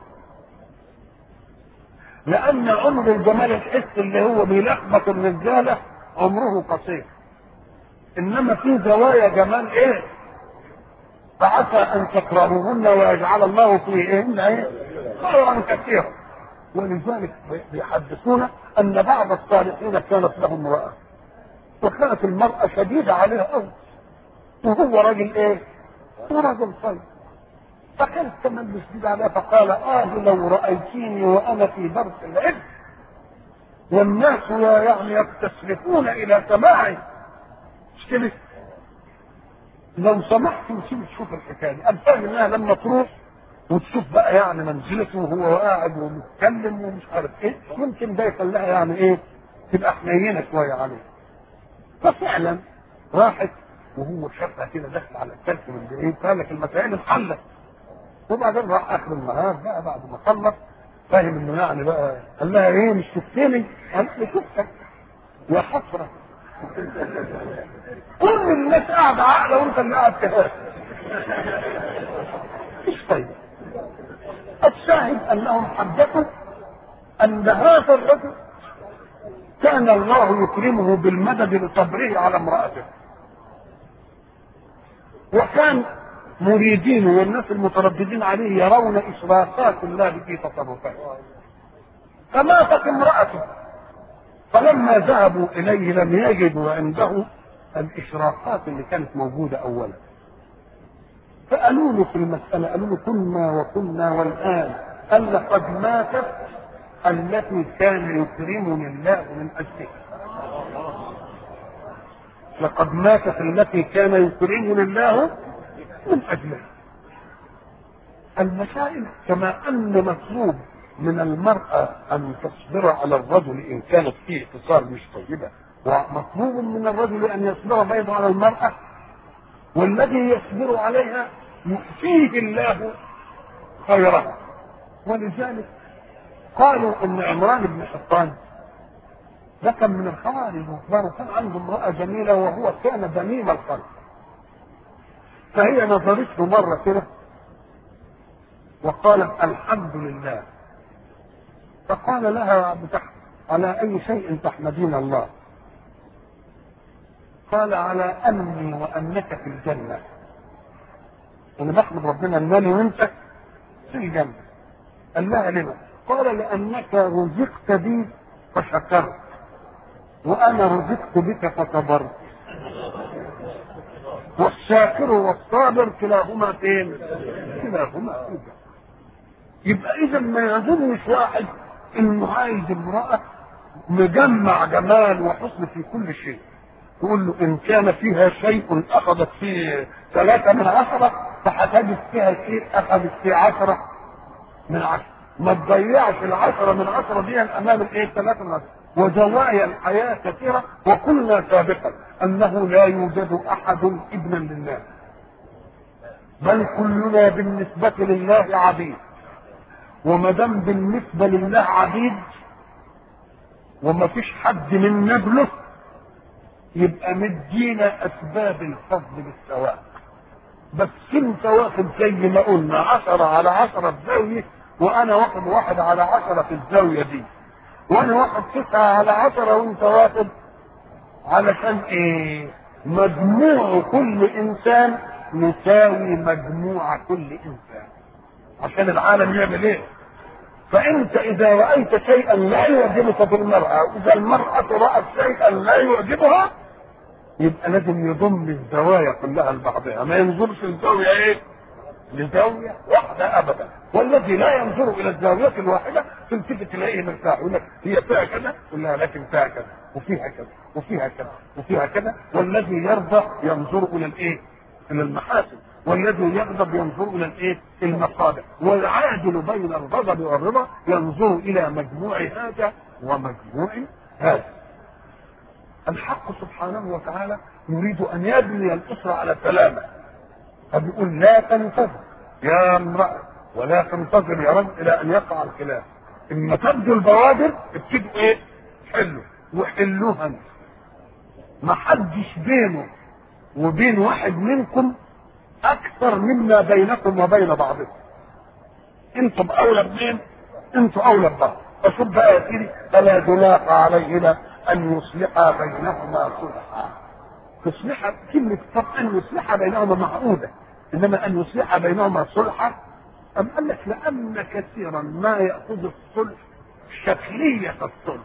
لان عمر الجمال الحس اللي هو بيلخبط الرجاله عمره قصير انما في زوايا جمال ايه فعسى ان تكرهوهن ويجعل الله فيهن ايه خيرا كثيرا ولذلك بيحدثونا ان بعض الصالحين كانت لهم امراه وكانت المراه شديده عليها قوي وهو راجل ايه؟ هو راجل طيب فكانت كمان شديد عليها فقال اه لو رايتيني وانا في درس العلم والناس يعني يستسلفون الى سماعي مش كده؟ لو سمحت وسيب تشوف الحكايه دي الفهم انها لما تروح وتشوف بقى يعني منزلته وهو قاعد ومتكلم ومش عارف ايه ممكن ده يخليها يعني ايه تبقى حنينه شويه عليه ففعلا راحت وهو شافها كده داخل على الكلف من بعيد قال لك المسائل انحلت وبعدين راح اخر النهار بقى بعد ما خلص فاهم انه يعني بقى قال لها ايه مش شفتني؟ قالت له شفتك يا حسره كل الناس قاعده عاقله وانت اللي قاعد كده مش طيب الشاهد انهم حدثوا ان هذا الرجل كان الله يكرمه بالمدد لصبره على امرأته وكان مريدين والناس المترددين عليه يرون إشراقات الله في تصرفاته فماتت امرأته فلما ذهبوا إليه لم يجدوا عنده الإشراقات اللي كانت موجودة أولا فقالوا له في المسألة قالوا له كنا وكنا والآن قال لقد ماتت التي كان يكرمني الله من أجلها لقد ماتت التي كان يكرمني الله من أجلها المسائل كما أن مطلوب من المرأة أن تصبر على الرجل إن كانت فيه اتصال مش طيبة ومطلوب من الرجل أن يصبر أيضا على المرأة والذي يصبر عليها يؤتيه الله خيرها ولذلك قالوا ان عمران بن حطان ده كان من الخوارج وكان عنده امرأة جميلة وهو كان ذميم القلب فهي نظرت له مرة كده وقالت الحمد لله فقال لها بتح... على أي شيء تحمدين الله قال على أني وأنك في الجنة أنا بحمد ربنا أنني وأنت في الجنة قال لها لما؟ قال لأنك رزقت بي فشكرت وأنا رزقت بك فصبرت والشاكر والصابر كلاهما فين؟ كلاهما في الجنة يبقى إذا ما يظنش واحد إنه عايز امرأة مجمع جمال وحسن في كل شيء تقول له إن كان فيها شيء أخذت فيه ثلاثة من عشرة فهتجد فيها شيء أخذت فيه عشرة من عشرة ما تضيعش العشرة من عشرة دي أمام الإيه ثلاثة من عشرة وزوايا الحياة كثيرة وقلنا سابقا أنه لا يوجد أحد ابنا لله بل كلنا بالنسبة لله عبيد وما دام بالنسبة لله عبيد وما فيش حد من نبله يبقى مدينا أسباب الفضل بالسواء بس انت واخد زي ما قلنا عشرة على عشرة في زاوية وانا واخد واحد على عشرة في الزاوية دي وانا واخد تسعة على عشرة وانت واخد علشان ايه مجموع كل انسان يساوي مجموع كل انسان عشان العالم يعمل ايه فانت اذا رايت شيئا لا يعجبك في المراه واذا المراه رات شيئا لا يعجبها يبقى لازم يضم الزوايا كلها لبعضها ما ينظرش الزاويه ايه لزاويه واحده ابدا والذي لا ينظر الى الزاويه الواحده تلتفت تلاقيه مرتاح يقول لك هي فيها كذا يقول لها لكن فيها كذا وفيها كذا وفيها كذا وفيها كذا والذي يرضى ينظر الى الايه؟ الى المحاسن والذي يغضب ينظر الى الايه؟ المصالح والعادل بين الغضب والرضا ينظر الى مجموع هذا ومجموع هذا الحق سبحانه وتعالى يريد ان يبني الاسره على سلامه فبيقول لا تنتظر يا امراه ولا تنتظر يا رجل الى ان يقع الخلاف اما تبدو البوادر ابتدوا ايه؟ حلوا وحلوها انت ما حدش بينه وبين واحد منكم اكثر مما بينكم وبين بعضكم انتم اولى بمين انتم اولى ببعض فشوف بقى يا سيدي فلا جناح عليهما ان يصلحا بينهما صلحا تصلح كلمة طب أن يصلح بينهما معقودة إنما أن يصلح بينهما صلحا أم قال لك لأن كثيرا ما يأخذ الصلح شكلية الصلح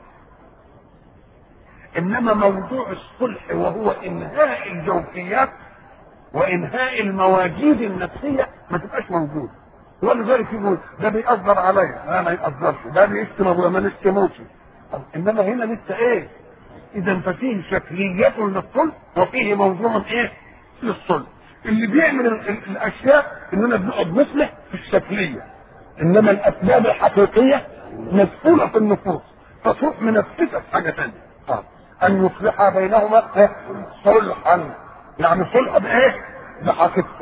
إنما موضوع الصلح وهو إنهاء الجوفيات وإنهاء المواجيد النفسية ما تبقاش موجود ولذلك يقول ده بيأثر عليا لا ما يأثرش ده بيشتم ابويا ما نشتموش انما هنا لسه ايه اذا ففيه شكلية للصلح وفيه موضوع ايه للصلح اللي بيعمل ال- ال- الاشياء اننا بنقعد نصلح في الشكلية انما الاسباب الحقيقية مسؤولة في النفوس فتروح منفسة في حاجة ثانية آه. ان يصلح بينهما إيه؟ صلحا يعني صلح بايه بحقيقته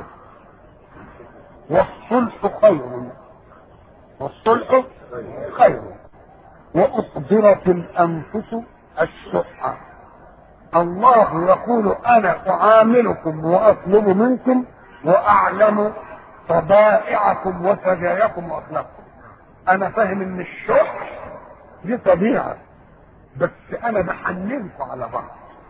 والصلح خير والصلح خير وأحضرت الأنفس الشح الله يقول أنا أعاملكم وأطلب منكم وأعلم طبائعكم وسجاياكم وأخلاقكم أنا فاهم إن الشح دي طبيعة بس أنا بحننكم على بعض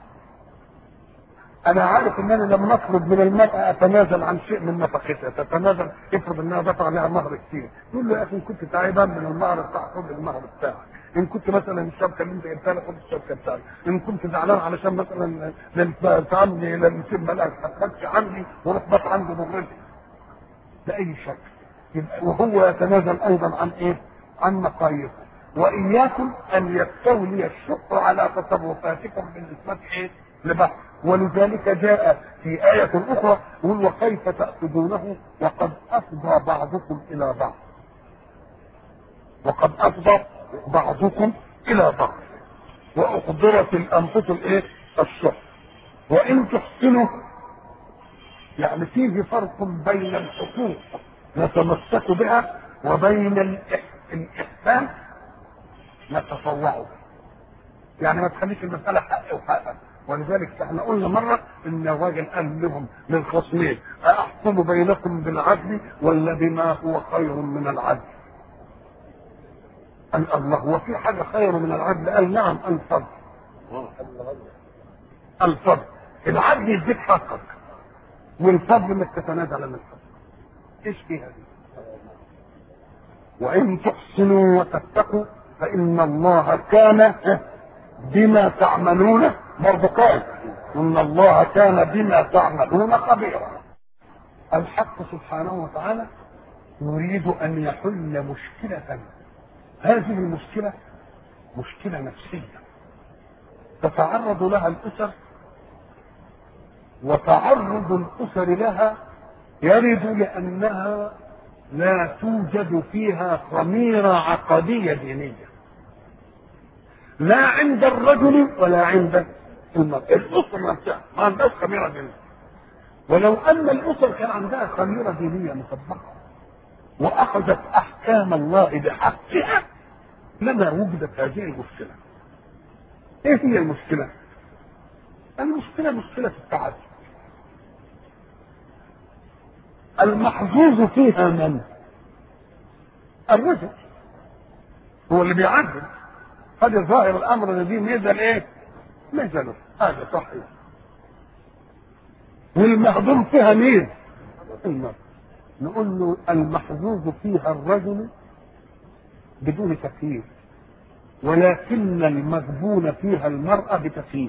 انا عارف ان انا لما اطلب من المرأة اتنازل عن شيء من نفقتها تتنازل افرض انها دفع لها مهر كتير تقول له يا اخي كنت تعبان من المهر بتاع خد المهر بتاعك ان كنت مثلا الشبكه اللي انت جبتها لي خد الشبكه بتاعتي ان كنت زعلان علشان مثلا لم تعملي لم يتم لك خدتش عندي وروح بات عندي مرتي باي شكل يبقى وهو يتنازل ايضا عن ايه؟ عن مقاييسه واياكم ان يستولي الشكر على تصرفاتكم بالنسبه ايه؟ لبعض ولذلك جاء في آية أخرى يقول وكيف تأخذونه وقد أفضى بعضكم إلى بعض وقد أفضى بعضكم إلى بعض وأحضرت الأنفس الإيه؟ الشح وإن تحسنوا يعني فيه فرق بين الحقوق نتمسك بها وبين الإحسان نتطوع به يعني ما تخليش المسألة حق وحقك ولذلك احنا قلنا مرة ان الراجل قال لهم للخصمين أأحكم بينكم بالعدل ولا بما هو خير من العدل قال الله وفي حاجة خير من العدل قال نعم الفضل الفضل العدل يديك حقك والفضل انك تتنازل عن الفضل ايش فيها دي وان تحسنوا وتتقوا فان الله كان بما تعملون برضه قال ان الله كان بما تعملون خبيرا الحق سبحانه وتعالى يريد ان يحل مشكله هذه المشكله مشكله نفسيه تتعرض لها الاسر وتعرض الاسر لها يرد لانها لا توجد فيها خميره عقديه دينيه لا عند الرجل ولا عند المرأة الأسرة نفسها ما عندهاش خميرة دينية ولو أن الأسر كان عندها خميرة دينية مطبقة وأخذت أحكام الله بحقها لما وجدت هذه المشكلة إيه هي المشكلة؟ المشكلة مشكلة التعدد المحظوظ فيها من؟ الرجل هو اللي بيعدل هذا ظاهر الامر ان دي ميزه ايه؟ ميزه له هذا صحيح والمهضوم فيها مين؟ المرء نقول له المحظوظ فيها الرجل بدون تكليف ولكن المغبون فيها المرأة بتكليف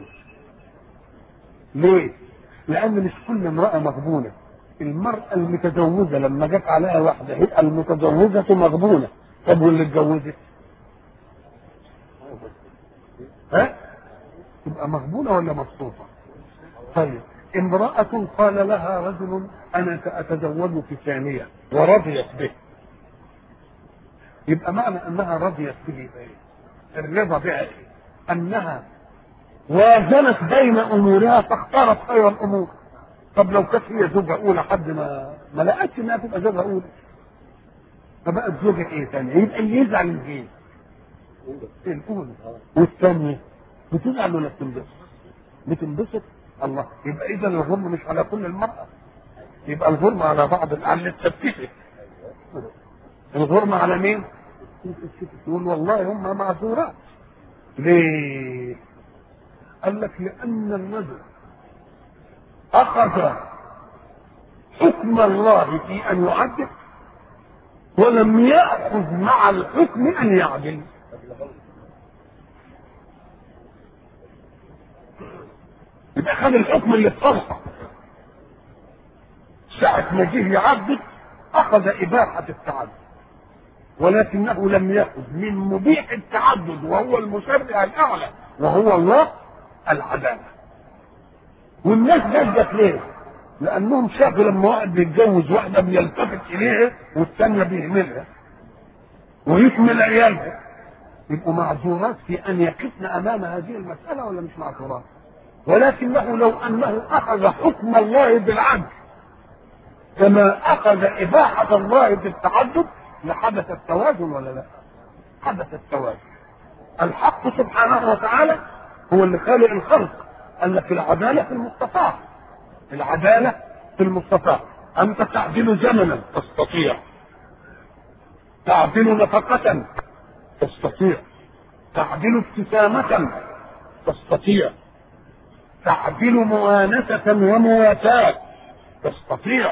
ليه؟ لأن مش كل امرأة مغبونة المرأة المتجوزة لما جت عليها واحدة هي المتجوزة مغبونة طب واللي اتجوزت؟ ها؟ تبقى مغبونة ولا مبسوطة؟ طيب امرأة قال لها رجل أنا سأتزوجك ثانية ورضيت به يبقى معنى أنها رضيت به إيه؟ الرضا بها إيه؟ أنها وازنت بين أمورها فاختارت خير الأمور طب لو كانت هي زوجة أولى حد ما ما لقتش إنها تبقى زوجة أولى فبقت زوجة إيه ثانية؟ يبقى اللي يزعل من إيه؟ الأولى والثانية بتزعل ولا بتنبسط؟ بتنبسط الله يبقى إذا الغرم مش على كل المرأة يبقى الغرم على بعض على التفتيش الغرم على مين؟ يقول والله هم معذورات ليه؟ قال لك لأن الرجل أخذ حكم الله في أن يعدل ولم يأخذ مع الحكم أن يعدل يبقى خد الحكم اللي اتصرف ساعة ما جه يعدل أخذ إباحة التعدد ولكنه لم يأخذ من مبيح التعدد وهو المشرع الأعلى وهو الله العدالة والناس جدت ليه؟ لأنهم شافوا لما واحد بيتجوز واحدة بيلتفت إليها والثانية بيهملها ويكمل عيالها يبقوا معذورات في أن يقفن أمام هذه المسألة ولا مش معذورات؟ ولكنه لو أنه أخذ حكم الله بالعدل كما أخذ إباحة الله بالتعدد لحدث التوازن ولا لا؟ حدث التوازن الحق سبحانه وتعالى هو اللي خالق الخلق قال لك العدالة في المستطاع العدالة في المستطاع أنت تعدل زمنا تستطيع تعدل نفقة تستطيع تعدل ابتسامة تستطيع تعدل موانسة ومواساة تستطيع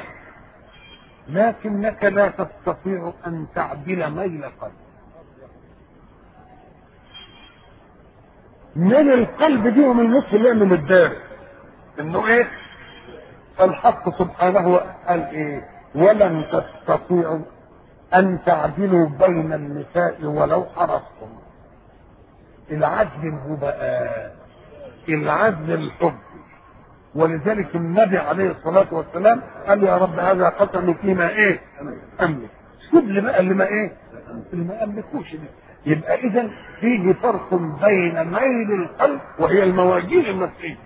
لكنك لا تستطيع أن تعدل ميل قلب من القلب دي ومن نص اللي من الدارس انه ايه الحق سبحانه قال ايه ولن تستطيعوا ان تعدلوا بين النساء ولو حرصتم العدل هو بقى العدل الحب ولذلك النبي عليه الصلاة والسلام قال يا رب هذا قسم فيما ايه املك سيب لي بقى اللي ما ايه اللي ما املكوش دي يبقى اذا فيه فرق بين ميل القلب وهي المواجيل النفسيه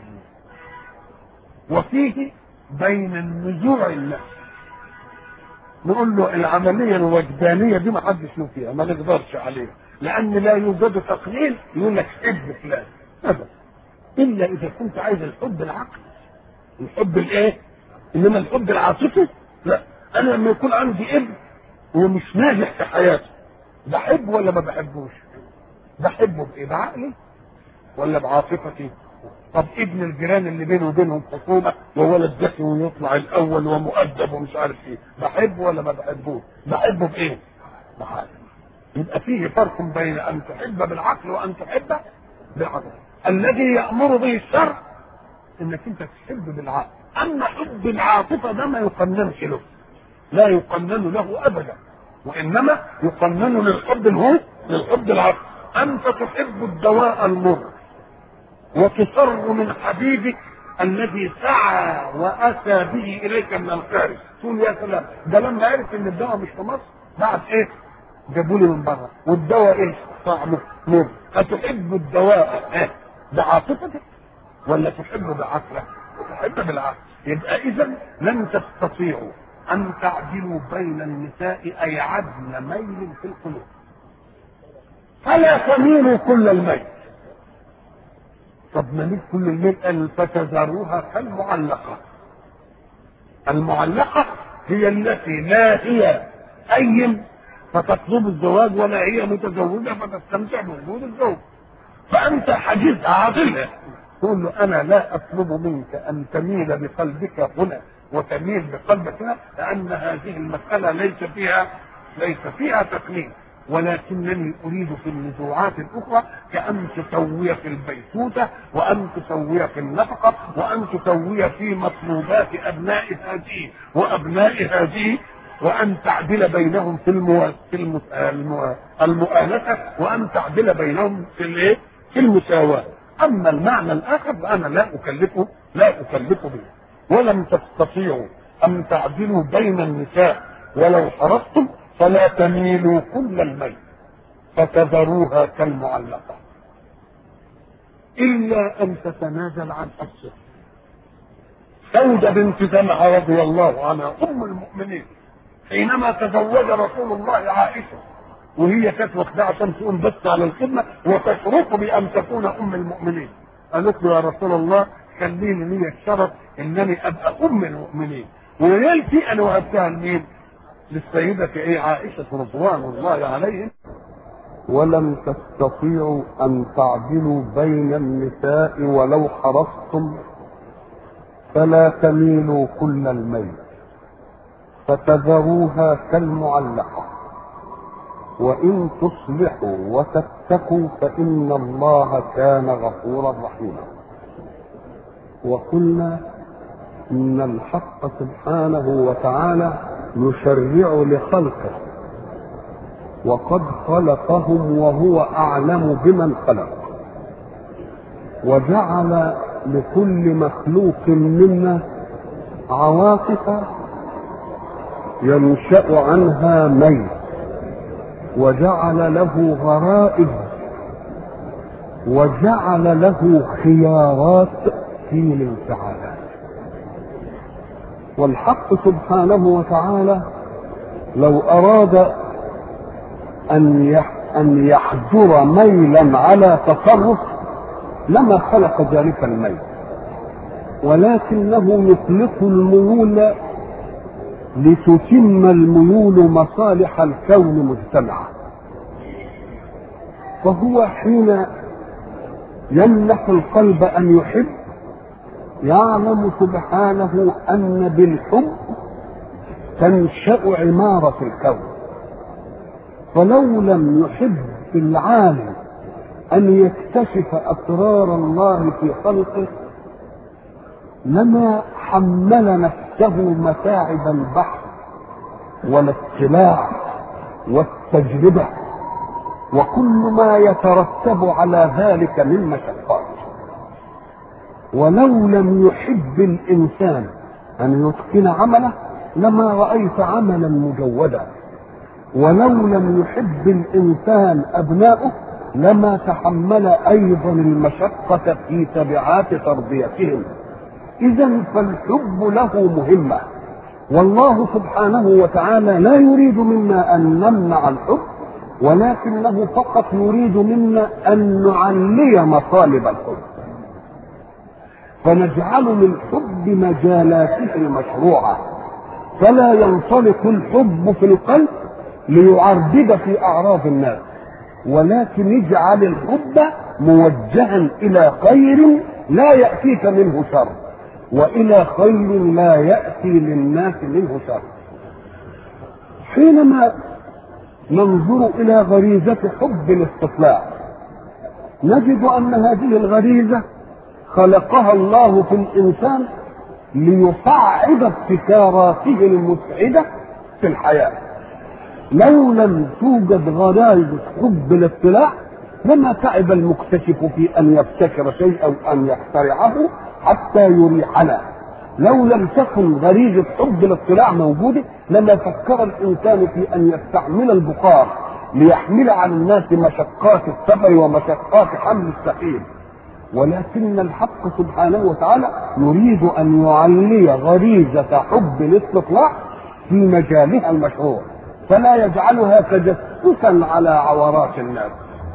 وفيه بين النزوع النفسي نقول له العمليه الوجدانيه دي ما حدش له فيها ما نقدرش عليها لان لا يوجد تقليل يقول لك حب فلان ابدا الا اذا كنت عايز الحب العقلي الحب الايه انما الحب العاطفي لا انا لما يكون عندي ابن ومش ناجح في حياته بحبه ولا ما بحبوش بحبه بايه بعقلي ولا بعاطفتي طب ابن الجيران اللي بينه وبينهم خصومه وولد ذكي ويطلع الاول ومؤدب ومش عارف ايه بحبه ولا ما بحبوش بحبه بايه بعقلي يبقى فيه فرق بين ان تحب بالعقل وان تحب بالعقل الذي يامر به الشرع انك انت تحب بالعقل اما حب العاطفه ده ما يقننش له لا يقنن له ابدا وانما يقنن للحب الهو للحب العقل انت تحب الدواء المر وتصر من حبيبك الذي سعى واتى به اليك من الخارج تقول يا سلام ده لما عرف ان الدواء مش في مصر بعد ايه جابوا لي من بره والدواء ايه طعمه مر اتحب الدواء ايه بعاطفتك ولا تحبه بعقلك تحب بالعقل يبقى اذا لن تستطيعوا ان تعدلوا بين النساء اي عدل ميل في القلوب فلا تميلوا كل الميل طب نميل كل الميل قال فتذروها كالمعلقه المعلقه هي التي لا هي ايم فتطلب الزواج ولا هي متزوجه فتستمتع بوجود الزوج فانت حجزها عاطله تقول له انا لا اطلب منك ان تميل بقلبك هنا وتميل بقلبك هنا لان هذه المساله ليس فيها ليس فيها تقليد ولكنني اريد في النزوعات الاخرى كان تسوي في البيتوته وان تسوي في النفقه وان تسوي في مطلوبات ابناء هذه وابناء هذه وان تعدل بينهم في المو... في الم... المو... المؤانسه وان تعدل بينهم في الايه؟ في المساواه اما المعنى الاخر فانا لا اكلفه لا اكلفه به ولم تستطيعوا ان تعدلوا بين النساء ولو حرصتم فلا تميلوا كل الميل فتذروها كالمعلقه الا ان تتنازل عن حقها سودة بنت زمعة رضي الله عنها ام المؤمنين حينما تزوج رسول الله عائشه وهي كانت واخدة عشان تقوم بس على الخدمة وتشرف بأن تكون أم المؤمنين قالت له يا رسول الله خليني لي الشرف إنني أبقى أم المؤمنين وليلتي أنا وهبتها لمين؟ للسيدة إيه عائشة رضوان الله عليهم ولم تستطيعوا أن تعدلوا بين النساء ولو حرصتم فلا تميلوا كل الميل فتذروها كالمعلقه وإن تصلحوا وتتقوا فإن الله كان غفورا رحيما وقلنا إن الحق سبحانه وتعالى يشرع لخلقه وقد خلقهم وهو أعلم بمن خلق وجعل لكل مخلوق منا عواطف ينشأ عنها ميل وجعل له غرائز وجعل له خيارات في الانفعالات والحق سبحانه وتعالى لو اراد ان ان يحجر ميلا على تصرف لما خلق ذلك الميل ولكنه يخلق الميول لتتم الميول مصالح الكون مجتمعا فهو حين يمنح القلب ان يحب يعلم سبحانه ان بالحب تنشا عماره الكون فلو لم يحب العالم أن يكتشف أسرار الله في خلقه لما حمل نفسه متاعب البحث والاطلاع والتجربة وكل ما يترتب على ذلك من مشقات ولو لم يحب الإنسان أن يتقن عمله لما رأيت عملا مجودا ولو لم يحب الإنسان أبناؤه لما تحمل أيضا المشقة في تبعات تربيتهم إذا فالحب له مهمة والله سبحانه وتعالى لا يريد منا أن نمنع الحب ولكنه فقط يريد منا أن نعلي مطالب الحب فنجعل للحب مجالاته المشروعة فلا ينطلق الحب في القلب ليعربد في أعراض الناس ولكن اجعل الحب موجها إلى خير لا يأتيك منه شر والى خير لا ياتي للناس منه شر حينما ننظر الى غريزه حب الاستطلاع نجد ان هذه الغريزه خلقها الله في الانسان ليصعد ابتكاراته المسعده في الحياه لو لم توجد غرائز حب الاطلاع لما تعب المكتشف في ان يبتكر شيئا او ان يخترعه حتى يريحنا لو لم تكن غريزة حب الاطلاع موجودة لما فكر الإنسان في أن يستعمل البخار ليحمل على الناس مشقات السفر ومشقات حمل السفينة ولكن الحق سبحانه وتعالى يريد أن يعلي غريزة حب الاستطلاع في مجالها المشروع فلا يجعلها تجسسا على عورات الناس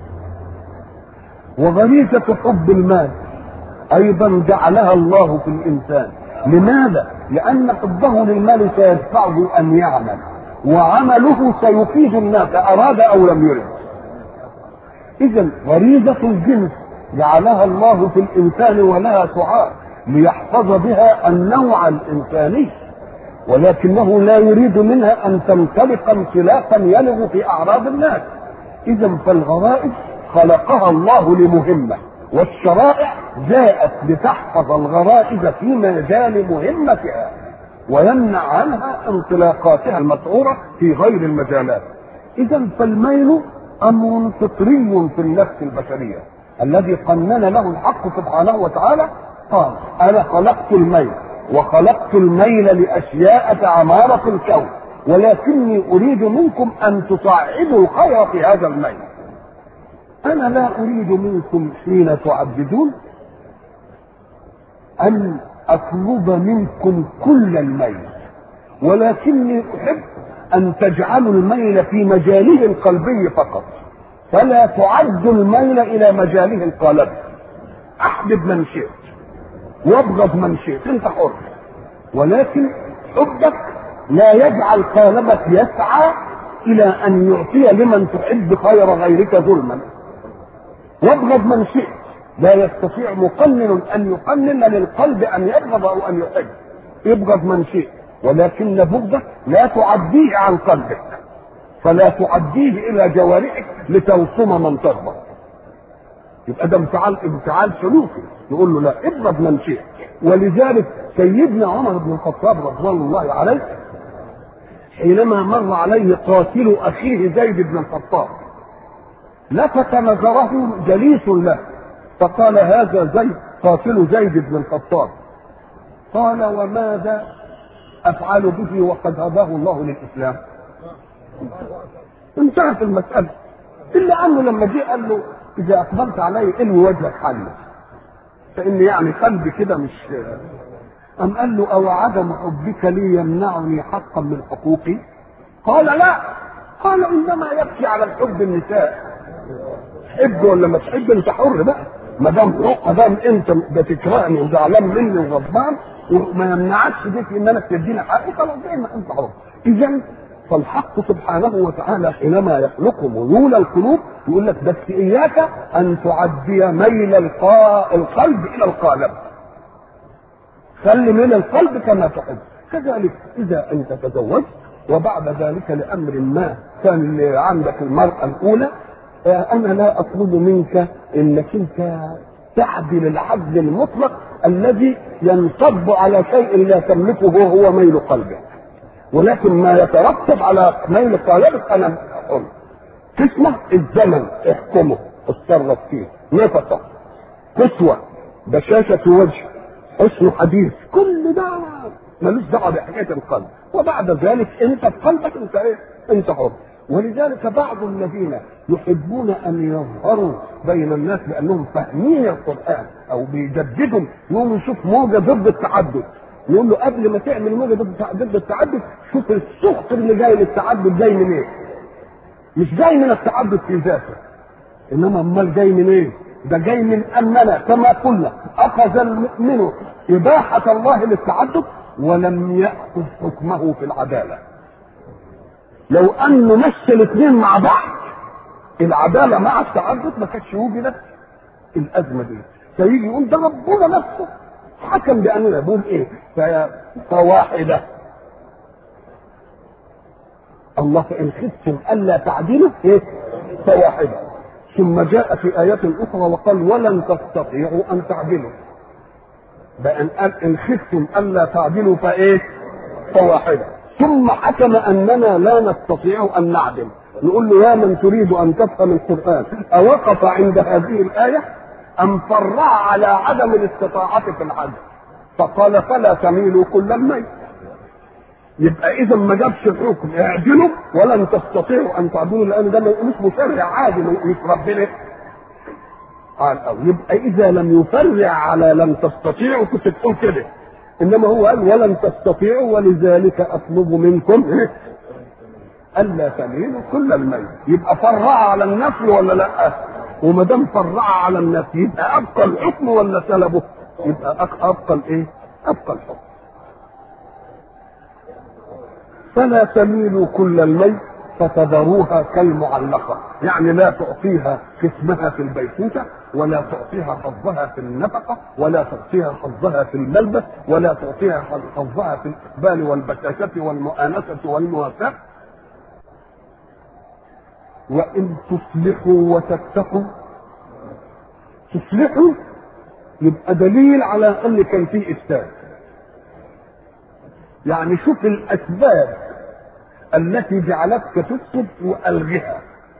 وغريزة حب المال ايضا جعلها الله في الانسان لماذا لان حبه للمال سيدفعه ان يعمل وعمله سيفيد الناس اراد او لم يرد اذا غريزه الجنس جعلها الله في الانسان ولها سعار ليحفظ بها النوع الانساني ولكنه لا يريد منها ان تنطلق انطلاقا يلغ في اعراض الناس اذا فالغرائز خلقها الله لمهمه والشرائع جاءت لتحفظ الغرائز في مجال مهمتها ويمنع عنها انطلاقاتها المسعورة في غير المجالات إذا فالميل أمر فطري في النفس البشرية الذي قنن له الحق سبحانه وتعالى قال أنا خلقت الميل وخلقت الميل لأشياء تعمارة الكون ولكني أريد منكم أن تصعدوا الخير في هذا الميل أنا لا أريد منكم حين تعبدون أن أطلب منكم كل الميل ولكني أحب أن تجعلوا الميل في مجاله القلبي فقط فلا تعدوا الميل إلى مجاله القالب أحبب من شئت وابغض من شئت أنت حر ولكن حبك لا يجعل قالبك يسعى إلى أن يعطي لمن تحب خير غيرك ظلما وابغض من شئت لا يستطيع مقنن ان يقنن للقلب ان يبغض او ان يحب ابغض من شئت ولكن بغضك لا تعديه عن قلبك فلا تعديه الى جوارحك لتوصم من تغضب يبقى ده انفعال انفعال سلوكي يقول له لا ابغض من شئت ولذلك سيدنا عمر بن الخطاب رضوان الله عليه حينما مر عليه قاتل اخيه زيد بن الخطاب لفت نظره جليس له فقال هذا زيد قاتل زيد بن الخطاب قال وماذا افعل به وقد هداه الله للاسلام انتهت المساله الا انه لما جه قال له اذا اقبلت علي الوي وجهك حل فان يعني قلبي كده مش أم قال له أو عدم حبك لي يمنعني حقا من حقوقي؟ قال لا قال إنما يبكي على الحب النساء حب ولا ما تحب أنت حر بقى ما دام ما دام أنت بتكرهني وزعلان مني وغضبان وما يمنعكش ديك إن أنا تديني حقي خلاص زي ما أنت حر إذا فالحق سبحانه وتعالى حينما يخلق ميول القلوب يقول لك بس إياك أن تعدي ميل القا... القلب إلى القالب خلي من القلب كما تحب كذلك اذا انت تزوجت وبعد ذلك لامر ما كان اللي عندك المراه الاولى انا لا اطلب منك انك انت تعدل العدل المطلق الذي ينصب على شيء لا تملكه وهو ميل قلبك ولكن ما يترتب على ميل قلبك انا اقول قسمه الزمن احكمه اتصرف فيه نفقه قسوه بشاشه وجه حسن حديث كل ده ملوش دعوه بحكايه القلب وبعد ذلك انت في قلبك انت ايه؟ انت حر ولذلك بعض الذين يحبون ان يظهروا بين الناس بانهم فاهمين القران او بيجددوا يقوم يشوف موجه ضد التعدد يقول له قبل ما تعمل موجه ضد ضد التعدد شوف السخط اللي جاي للتعدد جاي من ايه؟ مش جاي من التعدد في ذاته انما امال جاي من ايه؟ ده جاي من اننا كما قلنا اخذ المؤمن اباحه الله للتعدد ولم ياخذ حكمه في العداله لو انه مشى الاثنين مع بعض العداله مع التعدد ما كانتش وجدت الازمه دي فيجي يقول ده ربنا نفسه حكم باننا بيقول ايه فواحده الله فان خفتم الا تعدلوا ايه فواحده ثم جاء في ايات اخرى وقال ولن تستطيعوا ان تعدلوا بأن قال ان خفتم الا تعدلوا فايه فواحده ثم حكم اننا لا نستطيع ان نعدل نقول له يا من تريد ان تفهم القران اوقف عند هذه الايه ام فرع على عدم الاستطاعه في العدل فقال فلا تميلوا كل الميل يبقى اذا ما جابش الحكم اعدلوا ولن تستطيعوا ان تعدلوا لان ده مش مشرع عادي مش ربنا قال او يبقى اذا لم يفرع على لن تستطيعوا كنت تقول كده انما هو قال ولن تستطيعوا ولذلك اطلب منكم الا تميلوا كل الميل يبقى فرع على النفي ولا لا وما دام فرع على النفي يبقى ابقى الحكم ولا سلبه يبقى ابقى الايه ابقى الحكم فلا تميلوا كل الميل فتذروها كالمعلقة يعني لا تعطيها قسمها في البيتوتة ولا تعطيها حظها في النفقة ولا تعطيها حظها في الملبس ولا تعطيها حظها في الإقبال والبشاشة والمؤانسة والمواساة وإن تصلحوا وتتقوا تصلحوا يبقى دليل على أن كان فيه إفساد يعني شوف الأسباب التي جعلتك تفسد والغها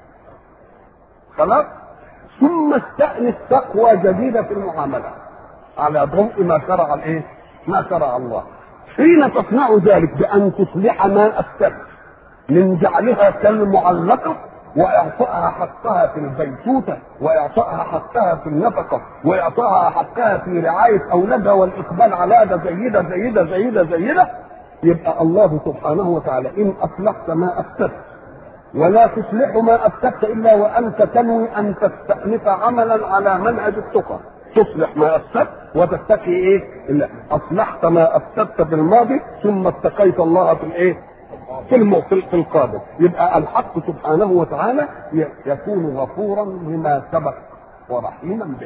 خلاص ثم استأنس تقوى جديدة في المعاملة على ضوء ما شرع الايه؟ ما شرع الله حين تصنع ذلك بأن تصلح ما أفسدت من جعلها كالمعلقة وإعطائها حقها في البيتوتة وإعطائها حقها في النفقة وإعطائها حقها في رعاية أولادها والإقبال على ده زيدة زيدة زيدة زيدة يبقى الله سبحانه وتعالى ان اصلحت ما افسدت ولا تصلح ما افسدت الا وانت تنوي ان تستانف عملا على منهج التقى تصلح ما افسدت وتتقي ايه؟ إلا اصلحت ما افسدت في الماضي ثم اتقيت الله في الايه؟ في الم... في القادم يبقى الحق سبحانه وتعالى يكون غفورا لما سبق ورحيما به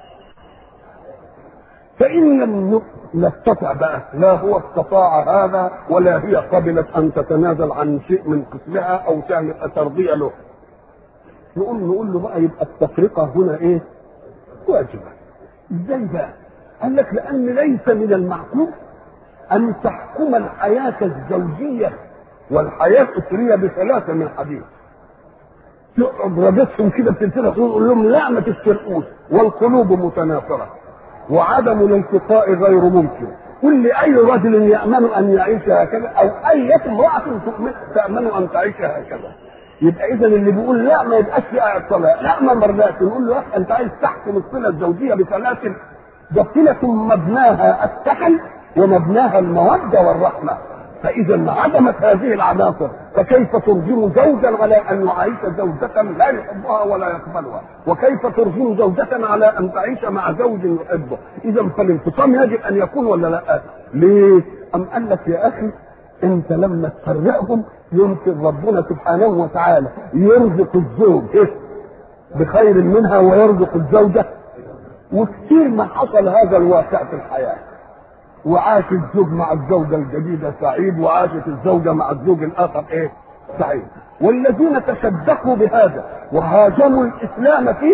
فإن لم نستطع بقى لا هو استطاع هذا ولا هي قبلت أن تتنازل عن شيء من قسمها أو تعمل ترضية له نقول نقول له بقى يبقى التفرقة هنا إيه؟ واجبة إزاي بقى؟ قال لك لأن ليس من المعقول أن تحكم الحياة الزوجية والحياة الأسرية بثلاثة من حديث تقعد رابطهم كده بتلتفت تقول لهم لا ما تفترقوش والقلوب متنافره وعدم الالتقاء غير ممكن كل اي رجل يامن ان يعيش هكذا او اي امراه تامن ان تعيش هكذا يبقى اذا اللي بيقول لا ما يبقاش في طلاق لا ما مرضاش نقول له انت عايز تحكم الصله الزوجيه بثلاث ده صله مبناها السحل ومبناها الموده والرحمه فاذا عدمت هذه العناصر فكيف ترجم زوجا على ان يعيش زوجة لا يحبها ولا يقبلها وكيف ترجم زوجة على ان تعيش مع زوج يحبه اذا فالانفصام يجب ان يكون ولا لا ليه ام قال لك يا اخي انت لما تفرقهم يمكن ربنا سبحانه وتعالى يرزق الزوج إيه؟ بخير منها ويرزق الزوجة وكثير ما حصل هذا الواقع في الحياه وعاش الزوج مع الزوجة الجديدة سعيد وعاشت الزوجة مع الزوج الآخر إيه؟ صحيح والذين تشدقوا بهذا وهاجموا الاسلام فيه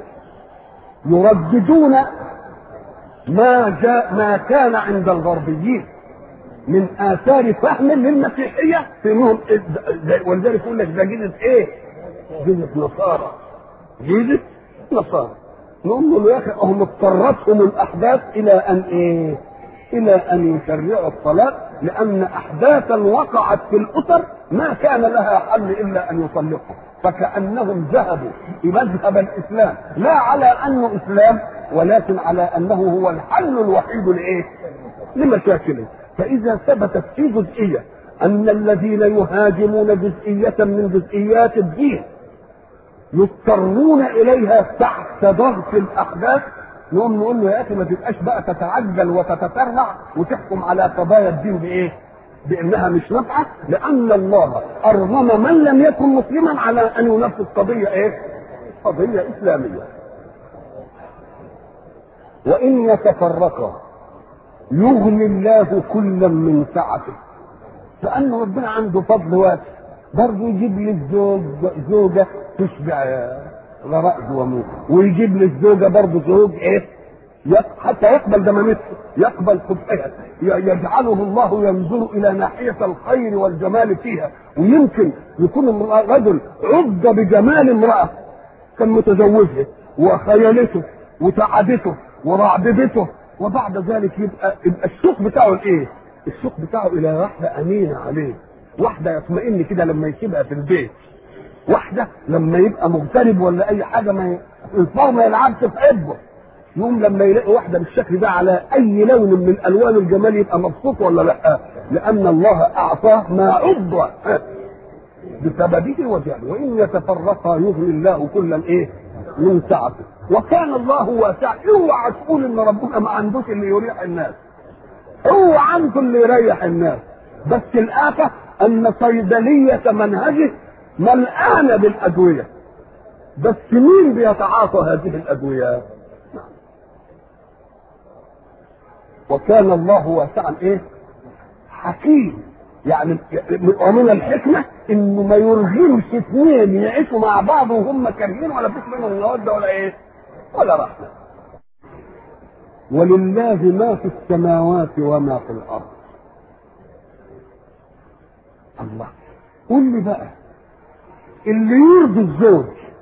يرددون ما جاء ما كان عند الغربيين من اثار فهم للمسيحيه في انهم ولذلك يقول لك ده جيزه ايه؟ جيزه نصارى جيزه نصارى نقول له يا اخي هم اضطرتهم الاحداث الى ان ايه؟ الى ان يشرعوا الطلاق لان احداثا وقعت في الاسر ما كان لها حل الا ان يطلقوا فكانهم ذهبوا بمذهب الاسلام لا على انه اسلام ولكن على انه هو الحل الوحيد لايه؟ لمشاكله فاذا ثبتت في جزئيه ان الذين يهاجمون جزئيه من جزئيات الدين يضطرون اليها تحت ضغط الاحداث نقوم نقول له يا اخي ما تبقاش بقى تتعجل وتتسرع وتحكم على قضايا الدين بايه؟ بانها مش نافعه لان الله ارغم من لم يكن مسلما على ان ينفذ قضيه ايه؟ قضيه اسلاميه. وان يتفرقا يغني الله كلا من سعته لان ربنا عنده فضل واسع برضه يجيب لي الزوج زوجه تشبع غرائز وموت ويجيب لي الزوجه برضه زوج ايه؟ حتى يقبل دمامته يقبل قبحها يجعله الله ينظر الى ناحيه الخير والجمال فيها ويمكن يكون رجل عض بجمال امراه كان متزوجها وخيلته وتعبته ورعببته وبعد ذلك يبقى يبقى السوق بتاعه الايه؟ السوق بتاعه الى واحده امينه عليه واحده يطمئن كده لما يسيبها في البيت واحده لما يبقى مغترب ولا اي حاجه ما ي... الفار ما يلعبش في عبه يوم لما يلاقي واحده بالشكل ده على اي لون من الوان الجمال يبقى مبسوط ولا لا؟ لان الله اعطاه ما عض بسببه وجهله وان يتفرقا يغني الله كلا ايه؟ من سعته وكان الله واسعا اوعى تقول ان ربنا ما عندوش اللي يريح الناس هو عنده اللي يريح الناس بس الآفة أن صيدلية منهجه ملآنة بالأدوية بس مين بيتعاطى هذه الأدوية؟ وكان الله واسعا ايه؟ حكيم يعني ومن الحكمة انه ما يرغمش اثنين يعيشوا مع بعض وهم كارهين ولا فيش بينهم مودة ولا ايه؟ ولا رحمة. ولله ما في السماوات وما في الارض. الله قول لي بقى اللي يرضي الزوج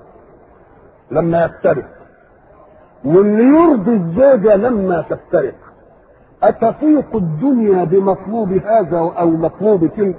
لما يفترق واللي يرضي الزوجة لما تفترق أتفيق الدنيا بمطلوب هذا أو مطلوب تلك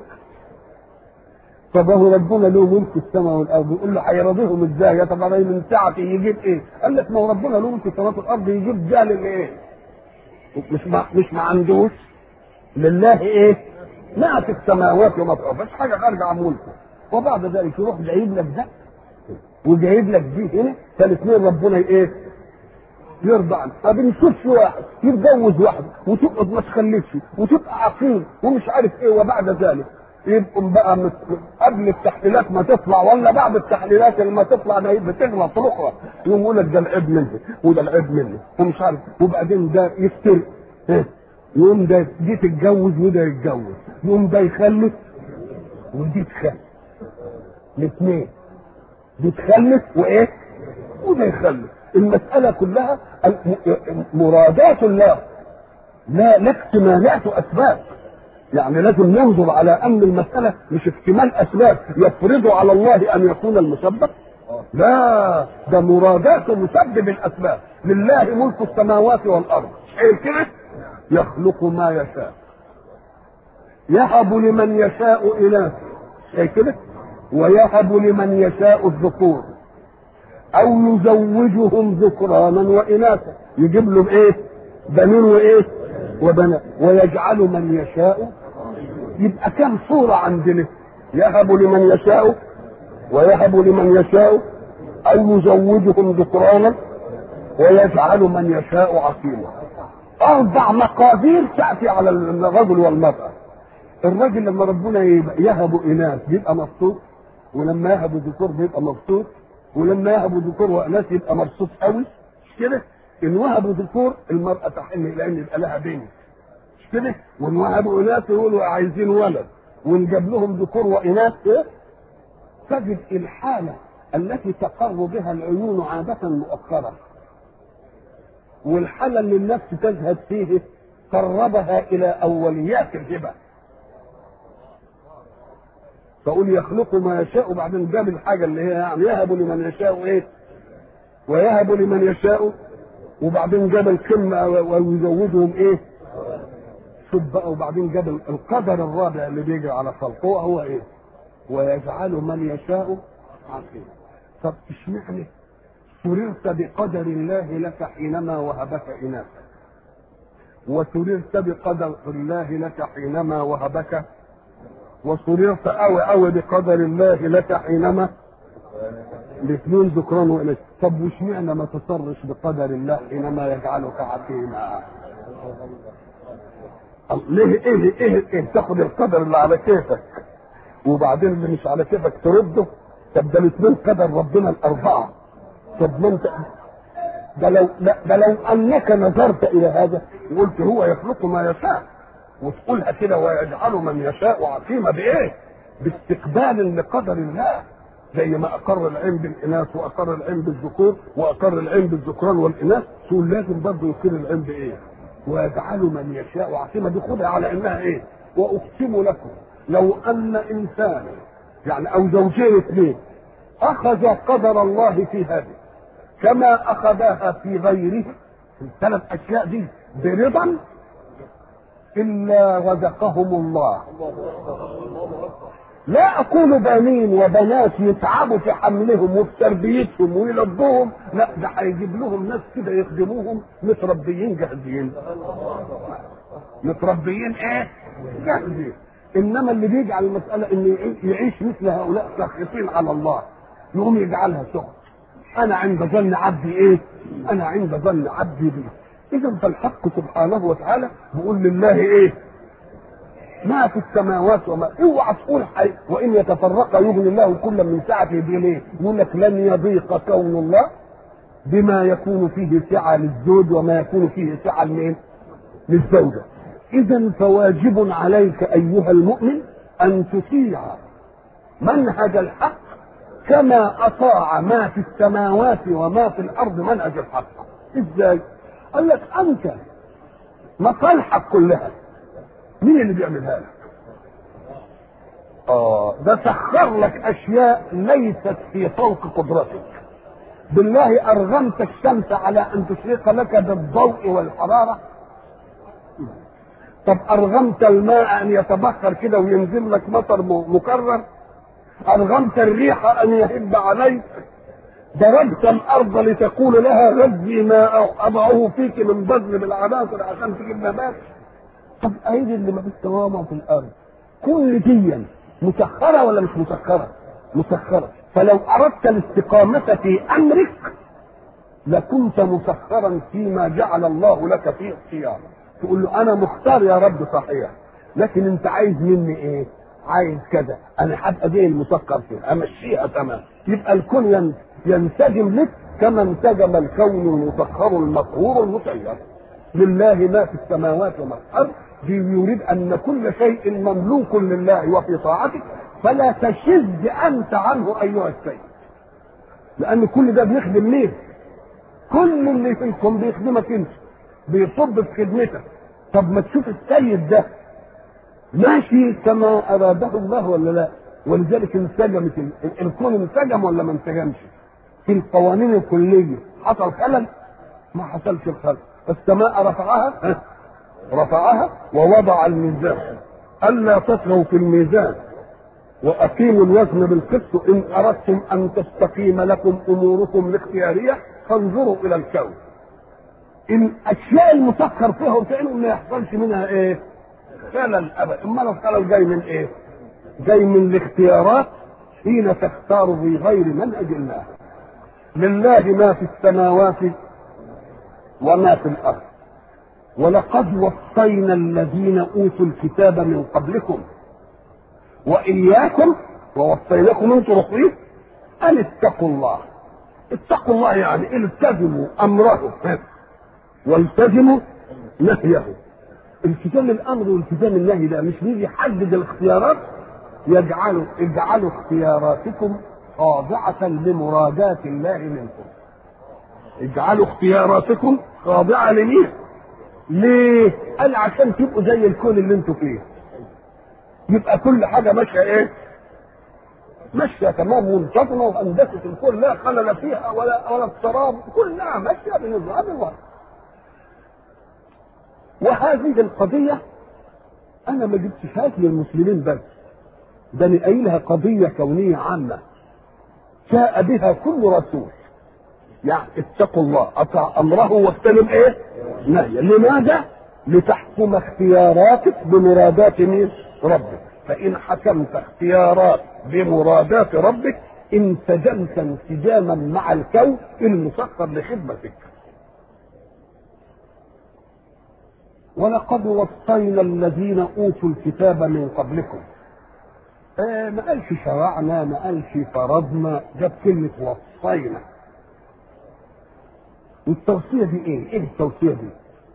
طب هو ربنا له ملك السماء والارض يقول له هيرضيهم ازاي يا طب من ساعتي يجيب ايه؟ قال لك ما هو ربنا له ملك السماوات والارض يجيب ده لايه؟ مش ما مش ما عندوش لله ايه؟ ما في السماوات وما في الارض مش حاجه خارجه عن ملكه وبعد ذلك يروح جايب لك ده وجايب لك دي هنا فالاثنين ربنا ايه؟ يرضى عنه ما بنشوفش واحد يتجوز واحده وتقعد ما تخلفش وتبقى عقيم ومش عارف ايه وبعد ذلك يبقوا بقى مت... قبل التحليلات ما تطلع ولا بعد التحليلات لما تطلع ده بتغلط الاخرى يقوم يقول لك ده العيب مني وده العيب مني ومش عارف وبعدين ده يفترق إيه؟ يقوم ده دي تتجوز وده يتجوز يقوم ده يخلف ودي تخلف الاثنين دي تخلف وايه؟ وده يخلف المسألة كلها مرادات الله لا لا اكتمالات أسباب يعني لازم ننظر على أن المسألة مش اكتمال أسباب يفرض على الله أن يكون المسبب لا ده مرادات مسبب الأسباب لله ملك السماوات والأرض إيه كده يخلق ما يشاء يهب لمن يشاء إناث إيه كده ويهب لمن يشاء الذكور او يزوجهم ذكرانا واناثا يجيب لهم ايه بنين وايه وبنات ويجعل من يشاء يبقى كم صورة عندنا يهب لمن يشاء ويهب لمن يشاء او يزوجهم ذكرانا ويجعل من يشاء عقيما اربع مقادير تاتي على الرجل والمراه الرجل لما ربنا يهب اناث بيبقى مبسوط ولما يهب ذكور بيبقى مبسوط ولما يهبوا ذكور واناث يبقى مبسوط قوي مش كده؟ ان وهبوا ذكور المراه تحن الى ان يبقى لها بنت مش كده؟ وان وهبوا اناث يقولوا عايزين ولد ونجاب لهم ذكور واناث إيه؟ تجد الحاله التي تقر بها العيون عاده مؤخرا والحاله اللي النفس تزهد فيه قربها الى اوليات الهبه فقول يخلق ما يشاء وبعدين جاب الحاجه اللي هي يعني يهب لمن يشاء ايه ويهب لمن يشاء وبعدين جاب القمه ويزودهم ايه شوف بقى وبعدين جاب القدر الرابع اللي بيجي على خلقه هو ايه ويجعل من يشاء عقيما طب اشمعنى سررت بقدر الله لك حينما وهبك اناثا وسررت بقدر الله لك حينما وهبك وسررت قوي قوي بقدر الله لك حينما الاثنين ذكران واناث طب واشمعنى ما تصرش بقدر الله حينما يجعلك عقيما ليه ايه ايه ايه تاخد القدر اللي على كيفك وبعدين اللي مش على كيفك ترده طب ده الاثنين قدر ربنا الاربعه طب ما انت ده لو لا ده لو انك نظرت الى هذا وقلت هو يخلق ما يشاء وتقولها كده ويجعل من يشاء عقيمة بايه؟ باستقبال لقدر الله زي ما اقر العلم بالاناث واقر العلم بالذكور واقر العلم بالذكران والاناث تقول لازم برضه يقر العلم بايه؟ ويجعل من يشاء عقيمة دي خدها على انها ايه؟ واقسم لكم لو ان انسانا يعني او زوجين اثنين اخذ قدر الله في هذه كما اخذها في غيره الثلاث اشياء دي برضا الا رزقهم الله لا اقول بنين وبنات يتعبوا في حملهم وفي تربيتهم ويلبوهم لا ده هيجيب لهم ناس كده يخدموهم متربيين جاهزين متربيين ايه جاهزين انما اللي بيجعل المساله انه يعيش مثل هؤلاء ساخطين على الله يقوم يجعلها سخط انا عند ظن عبدي ايه انا عند ظن عبدي بي اذا فالحق سبحانه وتعالى بيقول لله ايه ما في السماوات وما اوعى تقول حي وان يتفرق يغني الله كلا من سعته دي ليه يقول لك لن يضيق كون الله بما يكون فيه سعه للزوج وما يكون فيه سعه لمين للزوجه اذا فواجب عليك ايها المؤمن ان تطيع منهج الحق كما اطاع ما في السماوات وما في الارض منهج الحق ازاي قال لك انت مصالحك كلها مين اللي بيعملها لك اه ده سخر لك اشياء ليست في فوق قدرتك بالله ارغمت الشمس على ان تشرق لك بالضوء والحراره طب ارغمت الماء ان يتبخر كده وينزل لك مطر مكرر ارغمت الريح ان يهب عليك ضربت الارض لتقول لها غذي ما اضعه فيك من بذل بالعناصر عشان تجيب نبات طب ايدي اللي ما في السماء وما في الارض كل دي مسخره ولا مش مسخره؟ مسخره فلو اردت الاستقامه في امرك لكنت مسخرا فيما جعل الله لك فيه اختيار تقول له انا مختار يا رب صحيح لكن انت عايز مني ايه؟ عايز كذا انا هبقى زي المسكر فيه امشيها تمام يبقى الكون ينسجم لك كما انسجم الكون المسخر المقهور المسير لله ما في السماوات وما في الارض يريد ان كل شيء مملوك لله وفي طاعتك فلا تشذ انت عنه ايها السيد لان كل ده بيخدم مين كل اللي في الكون بيخدمك انت بيصب في خدمتك طب ما تشوف السيد ده ماشي كما اراده الله ولا لا ولذلك انسجمت الكون انسجم ولا ما انسجمش في القوانين الكليه حصل خلل ما حصلش الخلل السماء رفعها رفعها ووضع الميزان الا تطغوا في الميزان واقيموا الوزن بالقسط ان اردتم ان تستقيم لكم اموركم الاختياريه فانظروا الى الكون ان اشياء المسخر فيها وكانه ما يحصلش منها ايه خلل ابدا امال الخلل جاي من ايه جاي من الاختيارات حين تختار في غير منهج الله لله ما في السماوات وما في الارض ولقد وصينا الذين اوتوا الكتاب من قبلكم واياكم ووصيناكم انتم رسولين ان اتقوا الله اتقوا الله يعني التزموا امره والتزموا نهيه التزام الامر والتزام النهي ده مش بيجي يحدد الاختيارات يجعلوا اجعلوا اختياراتكم خاضعة لمرادات الله منكم اجعلوا اختياراتكم خاضعة لمين؟ ليه؟ قال عشان تبقوا زي الكون اللي انتوا فيه يبقى كل حاجة ماشية ايه؟ ماشية تمام منتظمة وهندسة الكون لا خلل فيها ولا ولا اضطراب كلها ماشية بنظام الله وهذه القضية أنا ما جبتهاش للمسلمين بس ده أنا قايلها قضية كونية عامة جاء بها كل رسول يعني اتقوا الله أطع أمره واجتنب إيه؟ نهيه لماذا؟ لتحكم اختياراتك بمرادات مين؟ ربك فإن حكمت اختيارات بمرادات ربك انسجمت انسجاما مع الكون المسخر لخدمتك ولقد وصينا الذين اوتوا الكتاب من قبلكم آه ما قالش شرعنا ما قالش فرضنا جاب كلمة وصينا والتوصية دي ايه؟ ايه التوصية دي؟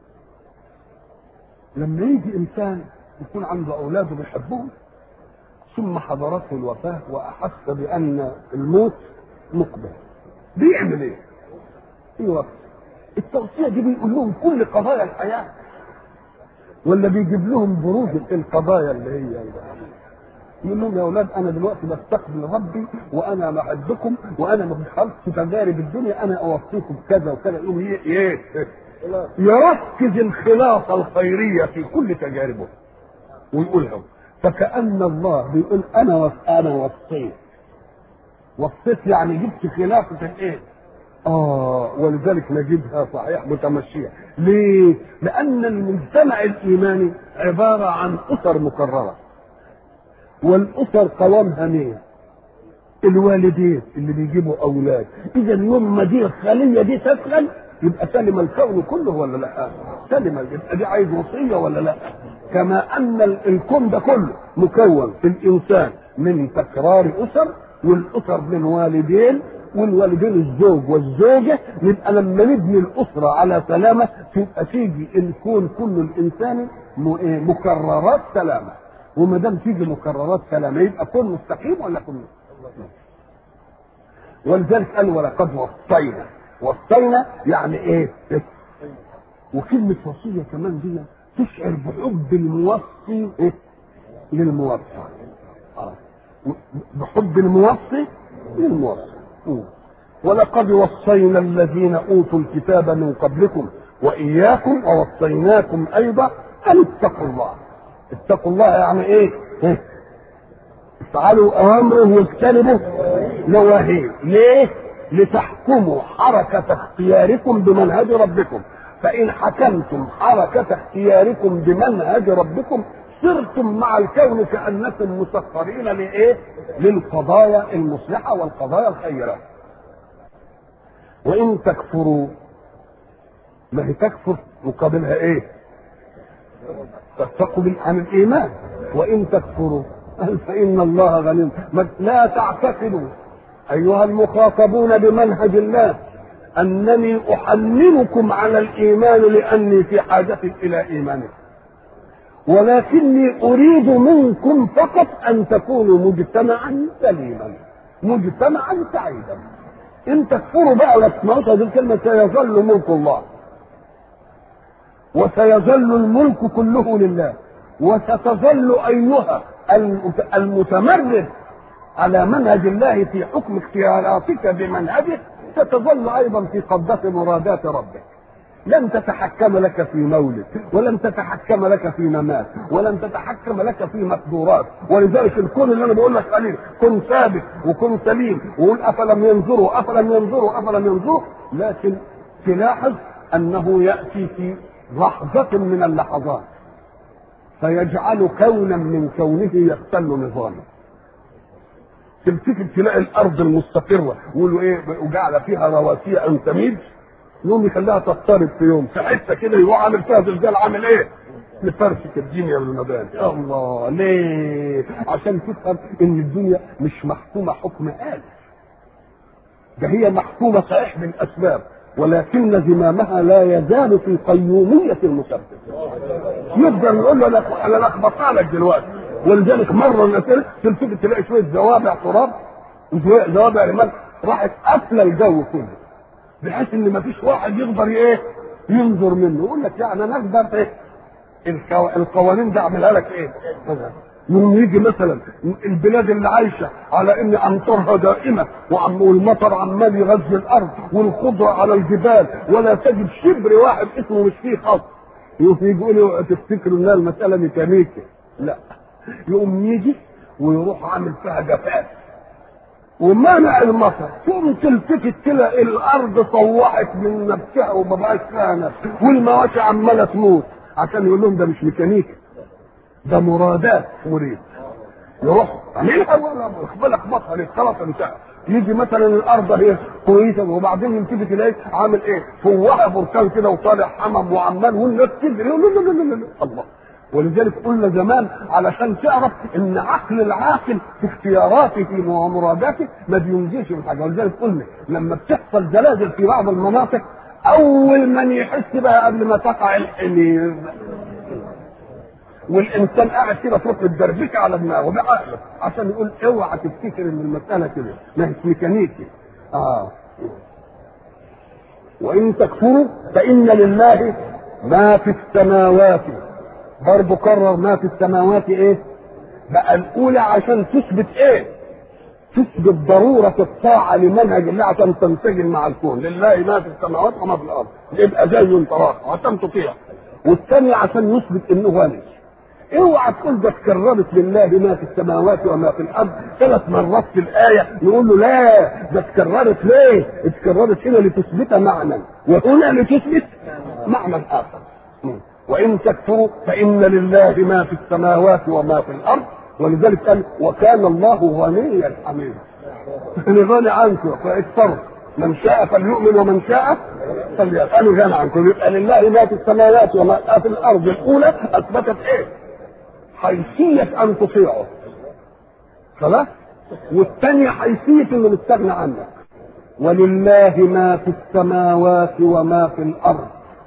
لما يجي انسان يكون عنده اولاده بيحبهم ثم حضرته الوفاة وأحس بأن الموت مقبل بيعمل إيه؟ يوفي التوصية دي بيقول لهم كل قضايا الحياة ولا بيجيب لهم بروز القضايا اللي هي يقول لهم يا اولاد انا دلوقتي بستقبل ربي وانا بحبكم وانا ما بخلصش تجارب الدنيا انا اوصيكم كذا وكذا يقوم ايه يركز الخلاصه الخيريه في كل تجاربه ويقولها فكأن الله بيقول أنا وص... أنا وصيت وصيت يعني جبت خلافة الإيه؟ آه ولذلك نجدها صحيح متمشية ليه؟ لأن المجتمع الإيماني عبارة عن أسر مكررة والأسر قوامها مين؟ الوالدين اللي بيجيبوا أولاد إذا يوم ما دي الخلية دي تسخن يبقى سلم الكون كله ولا لا؟ سلم يبقى دي عايز وصية ولا لا؟ كما ان الكون ده كله مكون في الانسان من تكرار اسر والاسر من والدين والوالدين الزوج والزوجة نبقى لما نبني الأسرة على سلامة تبقى تيجي الكون كله الإنساني مكررات سلامة وما دام تيجي مكررات سلامة يبقى كون مستقيم ولا كون ولذلك قال ولقد وصينا وصينا يعني ايه؟ وكلمة وصية كمان دي تشعر بحب الموصي إيه؟ للموصى آه. بحب الموصي للموصي ولقد وصينا الذين اوتوا الكتاب من قبلكم واياكم ووصيناكم ايضا ان اتقوا الله اتقوا الله يعني ايه؟ إيه؟ افعلوا اوامره واجتنبوا نواهيه ليه؟ لتحكموا حركة اختياركم بمنهج ربكم فإن حكمتم حركة اختياركم بمنهج ربكم صرتم مع الكون كأنكم مسخرين لإيه؟ للقضايا المصلحة والقضايا الخيرة. وإن تكفروا ما هي تكفر مقابلها إيه؟ تستقبل عن الإيمان وإن تكفروا فإن الله غني لا تعتقدوا أيها المخاطبون بمنهج الله أنني أحملكم على الإيمان لأني في حاجة إلى إيمانكم ولكني أريد منكم فقط أن تكونوا مجتمعا سليما مجتمعا سعيدا إن تكفروا بقى ولا تسمعوا هذه الكلمة سيظل ملك الله وسيظل الملك كله لله وستظل أيها المتمرد على منهج الله في حكم اختياراتك بمنهجه ستظل ايضا في قبضة مرادات ربك لن تتحكم لك في مولد ولن تتحكم لك في ممات ولن تتحكم لك في مقدورات ولذلك الكون اللي انا بقول لك عليه كن ثابت وكن سليم وقول افلم ينظروا افلم ينظروا افلم ينظروا لكن تلاحظ انه ياتي في لحظة من اللحظات فيجعل كونا من كونه يختل نظامه تلتفت تلاقي الارض المستقره يقولوا ايه وجعل فيها رواسي ان تميد يوم يخليها تضطرب في يوم في حته كده يروح عامل فيها زلزال عامل ايه؟ لفرشة الدنيا والمباني الله ليه؟ عشان تفهم ان الدنيا مش محكومه حكم آل ده هي محكومه صحيح بالاسباب ولكن زمامها لا يزال في قيومية المسبب يفضل يقول له انا انا لخبطها لك دلوقتي ولذلك مره الاسئله تلتفت تلاقي شويه زوابع تراب وشويه زوابع رمال راحت قافله الجو كله بحيث ان ما فيش واحد يقدر ايه ينظر منه يقول لك يعني انا اقدر ايه الكو... القوانين دي اعملها لك ايه يوم يجي مثلا البلاد اللي عايشه على ان امطارها دائمه وعم والمطر عمال يغذي الارض والخضره على الجبال ولا تجد شبر واحد اسمه مش فيه خط يقوم يقولوا تفتكروا انها المساله ميكانيكي لا يقوم يجي ويروح عامل فيها جفاف ومنع المطر ثم تلتفت تلاقي الارض طوحت من نفسها وما بقاش فيها نفس والمواشي عماله تموت عشان يقول لهم ده مش ميكانيكي ده مرادات مريد يروح عاملها ولا بالك مطر خلاص انتهى يجي مثلا الارض هي كويسه وبعدين يلتفت يلاقي عامل ايه فوحه بركان كده وطالع حمم وعمال والناس تجري لا لا لا لا لا الله ولذلك قلنا زمان علشان تعرف ان عقل العاقل في اختياراته ومراداته ما بينجيش من حاجه ولذلك قلنا لما بتحصل زلازل في بعض المناطق اول من يحس بقى قبل ما تقع الحمير والانسان قاعد كده تروح متدربكه على دماغه بعقله عشان يقول اوعى تفتكر ان المساله كده ما هيش ميكانيكي اه وان تكفروا فان لله ما في السماوات برضه كرر ما في السماوات ايه بقى الاولى عشان تثبت ايه تثبت ضرورة الطاعة لمنهج الله عشان تنسجم مع الكون، لله ما في السماوات وما في الأرض، يبقى زي انت عشان تطيع. والثانية عشان يثبت إنه غني. اوعى تقول ده اتكررت لله ما في السماوات وما في الارض ثلاث مرات في الايه نقول له لا ده اتكررت ليه؟ اتكررت هنا لتثبت معنى وهنا لتثبت معنى اخر. وان تكفروا فان لله ما في السماوات وما في الارض ولذلك قال وكان الله غنيا حميدا. يعني غني عنكم فاكثروا من شاء فليؤمن ومن شاء فليسأل غنى عنكم يبقى لله ما في السماوات وما في الارض الاولى اثبتت ايه؟ حيثية أن تطيعه خلاص والثانية حيثية أنه نستغنى عنك ولله ما في السماوات وما في الأرض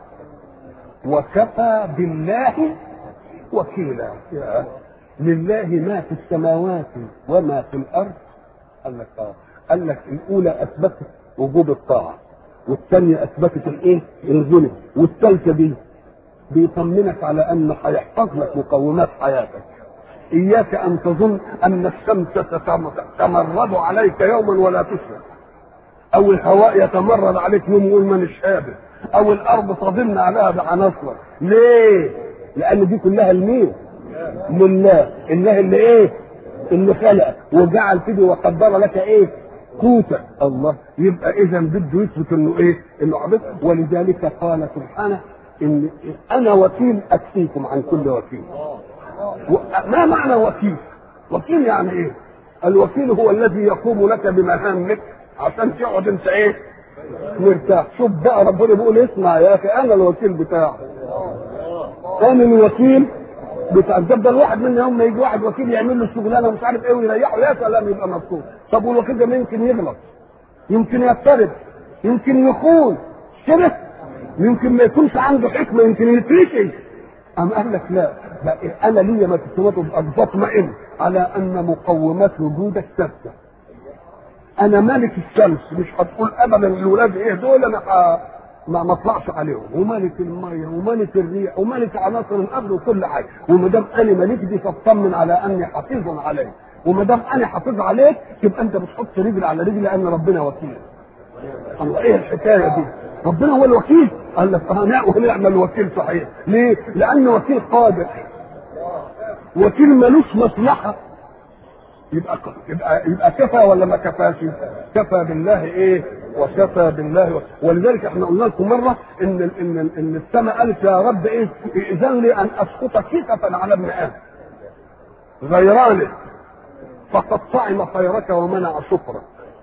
وكفى بالله وكيلا يا لله ما في السماوات وما في الأرض قال لك آه قال لك الأولى أثبتت وجوب الطاعة والثانية أثبتت الإيه؟ الغنى والثالثة دي بيطمنك على ان هيحفظ لك مقومات حياتك اياك ان تظن ان الشمس ستمرد عليك يوما ولا تشرق او الهواء يتمرد عليك يوم يقول مانيش قابل او الارض تظن عليها بعناصر ليه لان دي كلها لمين لله الله اللي ايه اللي خلق وجعل كده وقدر لك ايه قوتك الله يبقى اذا بده يثبت انه ايه انه عبد ولذلك قال سبحانه ان انا وكيل اكفيكم عن كل وكيل ما معنى وكيل وكيل يعني ايه الوكيل هو الذي يقوم لك بمهامك عشان تقعد انت ايه مرتاح شوف بقى ربنا بيقول اسمع يا اخي انا الوكيل بتاعك انا الوكيل بتاع ده الواحد منا يوم ما يجي واحد وكيل يعمل له شغلانه ومش عارف ايه ويريحه يا سلام يبقى مبسوط طب والوكيل ده يمكن يغلط يمكن يضطرب يمكن يخون كده يمكن ما يكونش عنده حكمه يمكن يتركي أم قال لك لا انا ليا ما تسمته بطمئن على ان مقومات وجودك ثابته انا مالك الشمس مش هتقول ابدا الولاد ايه دول انا ما ما اطلعش عليهم ومالك الميه ومالك الريح ومالك عناصر الارض وكل حاجه وما دام انا مالك دي فاطمن على اني حفيظ عليك وما دام انا حافظ عليك تبقى انت بتحط رجل على رجل لان ربنا وكيل الله ايه الحكايه دي ربنا هو الوكيل قال لك اه ونعم الوكيل صحيح ليه لان وكيل قادر وكيل ملوش مصلحه يبقى يبقى يبقى كفى ولا ما كفاش كفى بالله ايه وكفى بالله و... ولذلك احنا قلنا لكم مره ان ان ان السماء قالت يا رب ايه اذن لي ان اسقط كسفا على ابن ادم غيرانه فقد طعم خيرك ومنع شكرك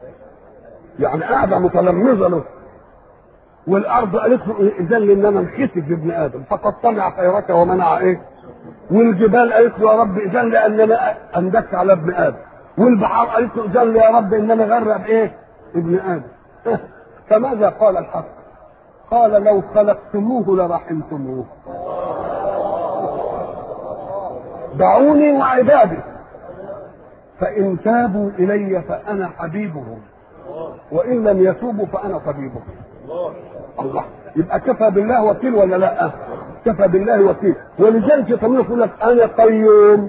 يعني قاعده متلمذه له والارض قالت له اذن لي ان انا انخسف بابن ادم فقد طمع خيرك ومنع ايه والجبال قالت له يا رب اذن لي ان انا اندك على ابن ادم والبحار قالت له اذن لي يا رب ان انا اغرق ايه ابن ادم فماذا قال الحق قال لو خلقتموه لرحمتموه دعوني وعبادي فإن تابوا إلي فأنا حبيبهم وإن لم يتوبوا فأنا طبيبهم الله يبقى كفى بالله وكيل ولا لا كفى بالله وكيل ولذلك يطمئن يقول لك أنا قيوم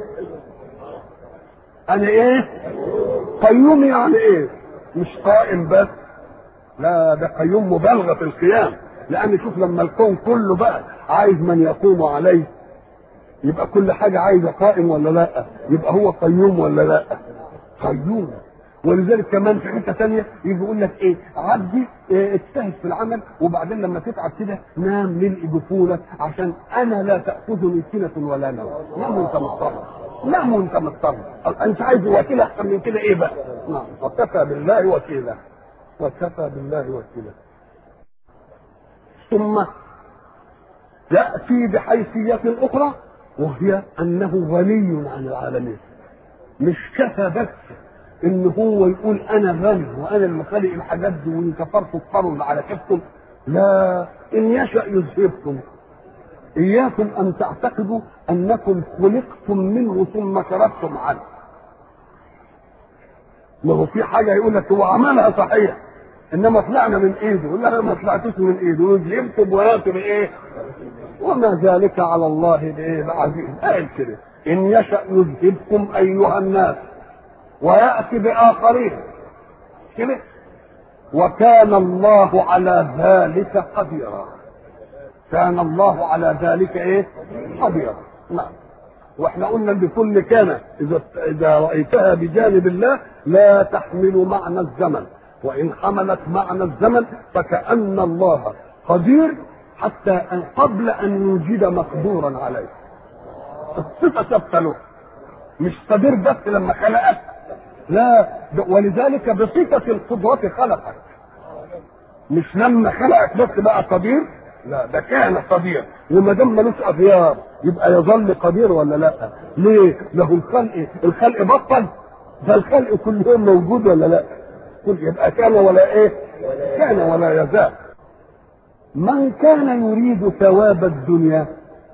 أنا إيه قيوم يعني إيه مش قائم بس لا ده قيوم مبالغة في القيام لأن شوف لما الكون كله بقى عايز من يقوم عليه يبقى كل حاجة عايزة قائم ولا لا يبقى هو قيوم ولا لا قيوم ولذلك كمان في حته ثانيه يجي يقول لك ايه عبدي إيه اجتهد في العمل وبعدين لما تتعب كده نام ملء جفونك عشان انا لا تاخذني سنه ولا نوم نام وانت مضطر نام وانت مضطر انت عايز وكيل احسن من كده ايه بقى نعم وكفى بالله وكيلا وكفى بالله وكيلا ثم ياتي بحيثيه اخرى وهي انه غني عن العالمين مش كفى بس ان هو يقول انا غني وانا اللي خالق الحاجات دي وان كفرتوا كفروا على كيفكم لا ان يشا يذهبكم اياكم ان تعتقدوا انكم خلقتم منه ثم شربتم عنه ما هو في حاجه يقول لك هو عملها صحيح انما طلعنا من ايده يقول لا ما طلعتوش من ايده وذهبتم وياتوا بايه وما ذلك على الله بايه بعزيز قال كده ان يشا يذهبكم ايها الناس ويأتي بآخرين كده وكان الله على ذلك قديرا كان الله على ذلك ايه قديرا نعم واحنا قلنا لكل كان اذا اذا رايتها بجانب الله لا تحمل معنى الزمن وان حملت معنى الزمن فكأن الله قدير حتى أن قبل ان يوجد مقدورا عليه الصفه ثابته له مش قدير بس لما خلقك لا ولذلك بصفة القدرة خلقك مش لما خلقك بس بقى قدير لا ده كان قدير وما دام ملوش اغيار يبقى يظل قدير ولا لا؟ ليه؟ له الخلق الخلق بطل ده الخلق كل يوم موجود ولا لا؟ كل يبقى كان ولا ايه؟ كان ولا يزال من كان يريد ثواب الدنيا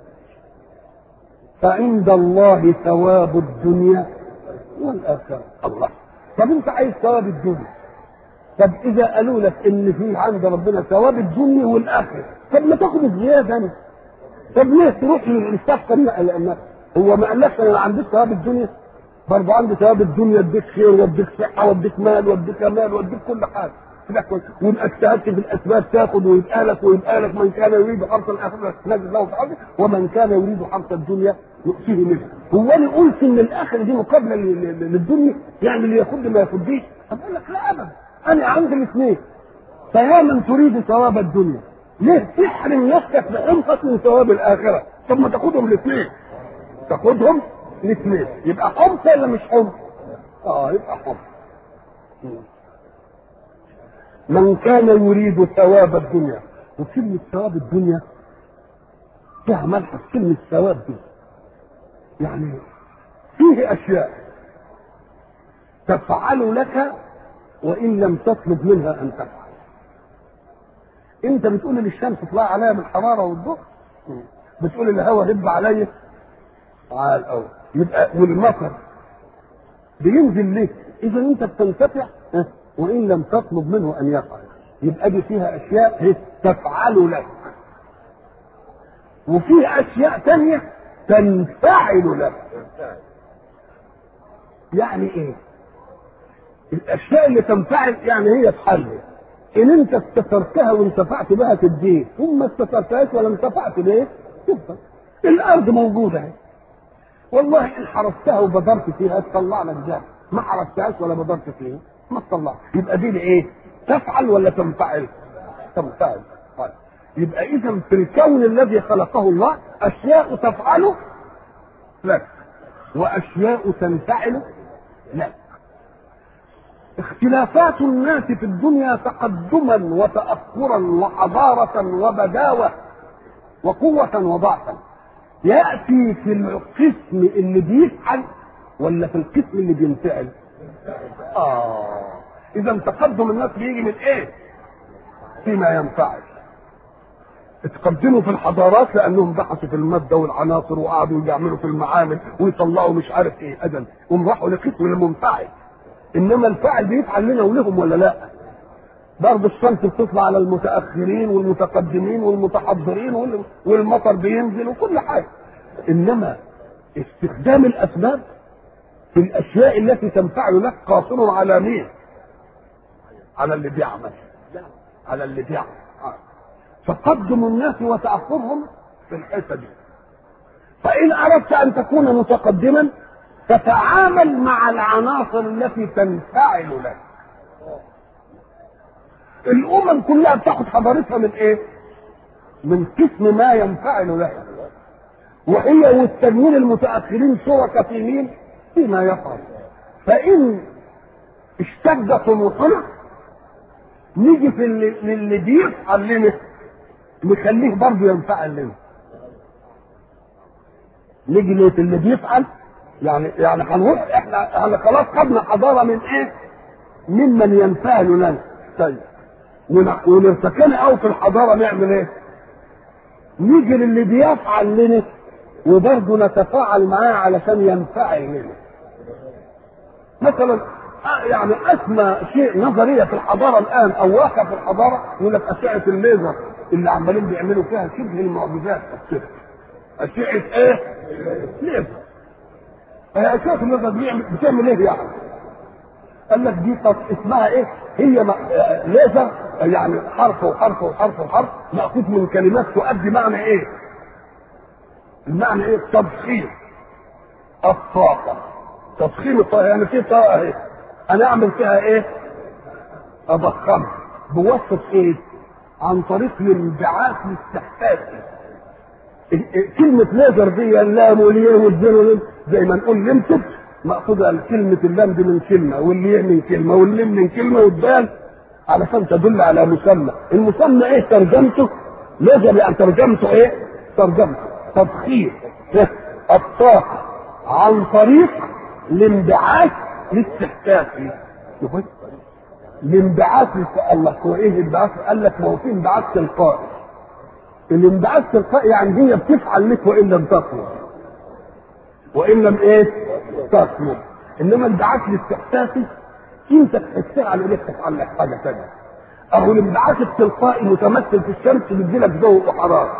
فعند الله ثواب الدنيا والاخره الله طب انت عايز ثواب الدنيا طب اذا قالوا لك ان في عند ربنا ثواب الدنيا والاخره طب ما تاخد الزياده انا طب ليه تروح للصفقه لان هو ما قالكش انا عندي ثواب الدنيا برضه عندي ثواب الدنيا اديك خير واديك صحه واديك مال واديك مال واديك كل حاجه ويبقى اجتهدت في الاسباب تاخد ويبقى لك ويبقى لك من كان يريد حرث الاخره نجد له في حرثه ومن كان يريد حرث الدنيا يؤتيه منه هو انا قلت ان الاخره دي مقابله للدنيا يعني اللي ياخد ما ياخدش طب اقول لك لا ابدا انا عندي الاثنين فيا من تريد ثواب الدنيا ليه تحرم نفسك بحمقك من ثواب الاخره طب ما تاخدهم الاثنين تاخدهم الاثنين يبقى حمق ولا مش حمق اه يبقى حمق من كان يريد ثواب الدنيا وكلمة ثواب الدنيا فيها ملحظ كلمة ثواب دي يعني فيه أشياء تفعل لك وإن لم تطلب منها أن تفعل أنت بتقول للشمس اطلع عليها من الحرارة والضوء بتقول الهواء هب عليا على الأول يبقى والمطر بينزل لك إذا أنت بتنتفع وان لم تطلب منه ان يفعل يبقى دي فيها اشياء تفعل لك وفي اشياء تانية تنفعل لك يعني ايه الاشياء اللي تنفعل يعني هي تحل ان انت استثرتها وانتفعت بها تديك ثم استثرتهاش ولا انتفعت بيه تفضل الارض موجوده اهي والله ان حرستها وبدرت فيها تطلع لك ده ما حرستهاش ولا بدرت فيها ما تطلع يبقى دي لايه؟ تفعل ولا تنفعل؟ تنفعل طيب يبقى اذا في الكون الذي خلقه الله اشياء تفعل لك واشياء تنفعل لك اختلافات الناس في الدنيا تقدما وتاخرا وحضاره وبداوه وقوه وضعفا ياتي في القسم اللي بيفعل ولا في القسم اللي بينفعل اه اذا تقدم الناس بيجي من ايه فيما ينفعل اتقدموا في الحضارات لانهم بحثوا في الماده والعناصر وقعدوا يعملوا في المعامل ويطلعوا مش عارف ايه ابدا هم راحوا لقسم المنفعل انما الفاعل بيفعل لنا ولهم ولا لا؟ برضه الشمس بتطلع على المتاخرين والمتقدمين والمتحضرين وال- والمطر بينزل وكل حاجه انما استخدام الاسباب في الاشياء التي تنفعل لك قاصر على مين؟ على اللي بيعمل على اللي بيعمل آه. فقدم الناس وتاخرهم في الحته دي فان اردت ان تكون متقدما تتعامل مع العناصر التي تنفعل لك الامم كلها بتاخد حضارتها من ايه من قسم ما ينفعل لها وهي والتنوين المتاخرين شركاء في مين فيما يفعل فان اشتد طموحنا نيجي في اللي, اللي بيفعل لنا نخليه برضه ينفعل لنا نيجي اللي اللي بيفعل يعني يعني هنروح احنا احنا خلاص خدنا حضاره من ايه؟ ممن ينفعل لنا طيب ون- ونرتكن قوي في الحضاره نعمل ايه؟ نيجي للي بيفعل لنا وبرضه نتفاعل معاه علشان ينفعل لنا مثلا آه يعني اسمى شيء نظريه في الحضاره الان او واقع في الحضاره يقول لك اشعه الليزر اللي عمالين بيعملوا فيها شبه المعجزات الشبه اشعه ايه؟ ليزر هي اشعه الليزر بيعمل- بتعمل ايه يعني؟ قال لك دي طب اسمها ايه؟ هي م- آه، ليزر يعني حرف وحرف وحرف وحرف مأخوذ من كلمات تؤدي معنى ايه؟ المعنى ايه؟ تضخيم الطاقة تضخيم الطاقة يعني في طاقة اهي انا اعمل فيها ايه؟ اضخمها بواسطة ايه؟ عن طريق الانبعاث الاستحساسي ال- ال- كلمة ليزر دي اللام والياء والزين واللام زي ما نقول لمتد مأخوذة كلمة اللام دي من كلمة والياء من كلمة واللام من كلمة والدال علشان تدل على مسمى المسمى ايه ترجمته ليزر يعني ترجمته ايه ترجمته تضخيم الطاقة عن طريق الانبعاث الاستحساسي شوف الانبعاث قال لك هو ايه الانبعاث؟ قال لك ما هو في انبعاث تلقائي الانبعاث تلقائي يعني هي بتفعل لك وان لم تطلب وان لم ايه؟ تطلب انما الانبعاث الاستحساسي انت تحسها على ايدك تفعل لك حاجه ثانيه اهو الانبعاث التلقائي متمثل في الشمس بيدي لك ضوء وحراره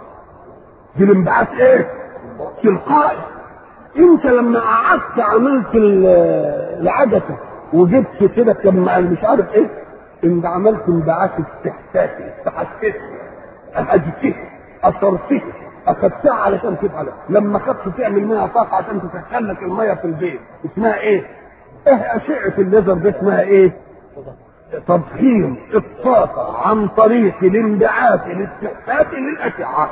دي الانبعاث ايه؟ تلقائي انت لما قعدت عملت ال- العدسه وجبت كده كم مش عارف ايه انت عملت انبعاث استحساسي استحسست اهدته اثرته اخدتها علشان تفعل لما خدت تعمل منها طاقه عشان تسخن لك الميه في البيت اسمها ايه؟ ايه اشعه الليزر دي اسمها ايه؟ تضخيم الطاقه عن طريق الانبعاث الاستحساسي للاشعه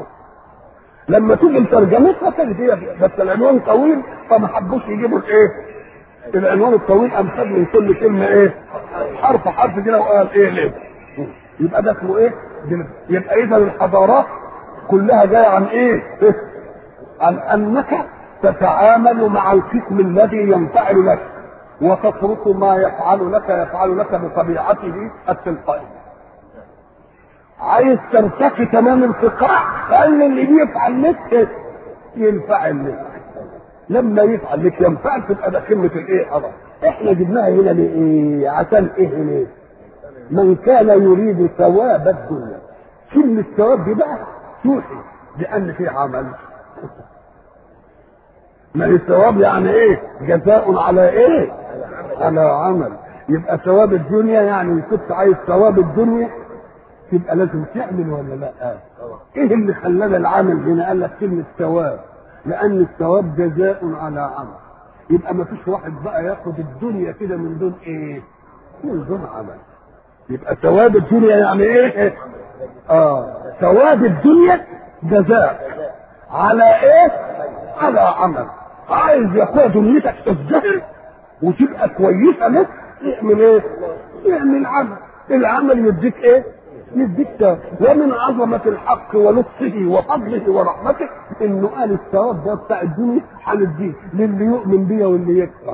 لما تيجي ترجمتها تجد هي بس العنوان طويل فما حبوش يجيبوا الايه؟ العنوان الطويل قام خد من كل كلمه ايه؟ حرف حرف كده وقال ايه ليه؟ يبقى ده اسمه ايه؟ يبقى اذا الحضارات كلها جايه عن ايه؟ عن انك تتعامل مع القسم الذي ينفعل لك وتترك ما يفعل لك يفعل لك بطبيعته التلقائيه. عايز ترتقي تمام الفقاع خلي اللي بيفعل لك ينفعل لك لما يفعل لك ينفعل تبقى ده قمه الايه حضر احنا جبناها هنا لايه عشان ايه ليه من كان يريد ثواب الدنيا كلمة ثواب دي بقى توحي بأن في عمل ما الثواب يعني ايه جزاء على ايه على عمل يبقى ثواب الدنيا يعني كنت عايز ثواب الدنيا تبقى لازم تعمل ولا لا ايه اللي خلانا العمل هنا قال لك كلمة ثواب لأن الثواب جزاء على عمل يبقى ما فيش واحد بقى ياخد الدنيا كده من دون ايه من دون عمل يبقى ثواب الدنيا يعني ايه اه ثواب الدنيا جزاء على ايه على عمل عايز يا اخويا دنيتك تزدهر وتبقى كويسه لك اعمل ايه اعمل عمل العمل يديك ايه يديك ثواب ومن عظمة الحق ولطفه وفضله ورحمته انه قال الثواب ده بتاع الدنيا هنديه للي يؤمن بيا واللي يكفر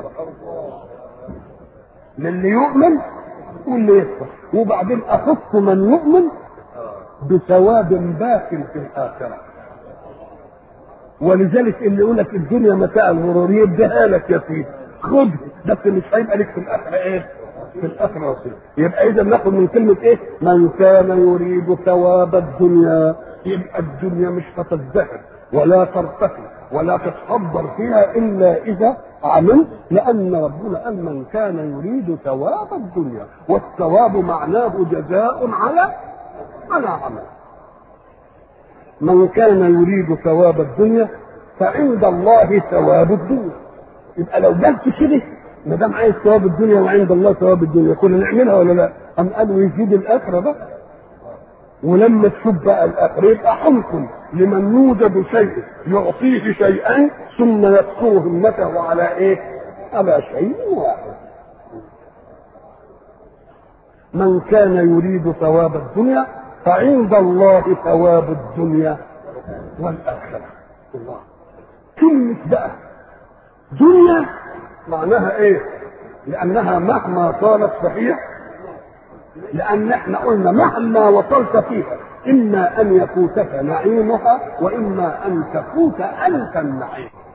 للي يؤمن واللي يكفر وبعدين اخص من يؤمن بثواب باق في الآخرة ولذلك اللي يقول لك الدنيا متاع الغرور يديها لك يا سيدي خد بس مش هيبقى لك في الآخرة إيه؟ في الآخرة وصير يبقى إذا ناخد من كلمة إيه؟ من كان يريد ثواب الدنيا يبقى الدنيا مش هتزدهر ولا ترتقي ولا تتصدر فيها إلا إذا عملت لأن ربنا قال من كان يريد ثواب الدنيا والثواب معناه جزاء على على عمل من كان يريد ثواب الدنيا فعند الله ثواب الدنيا يبقى لو جبت كده ما دام عايز ثواب الدنيا وعند الله ثواب الدنيا كنا نعملها ولا لا؟ أم قالوا يزيد الآخرة بقى ولما تشوف بقى الآخرة يبقى حكم لمن يوجد شيء يعطيه شيئين ثم يذكر همته على ايه؟ على شيء واحد. من كان يريد ثواب الدنيا فعند الله ثواب الدنيا والآخرة. الله. كلمة بقى دنيا معناها ايه؟ لأنها مهما صارت صحيح لأن احنا قلنا مهما وصلت فيها إما أن يفوتك نعيمها وإما أن تفوت أنت النعيم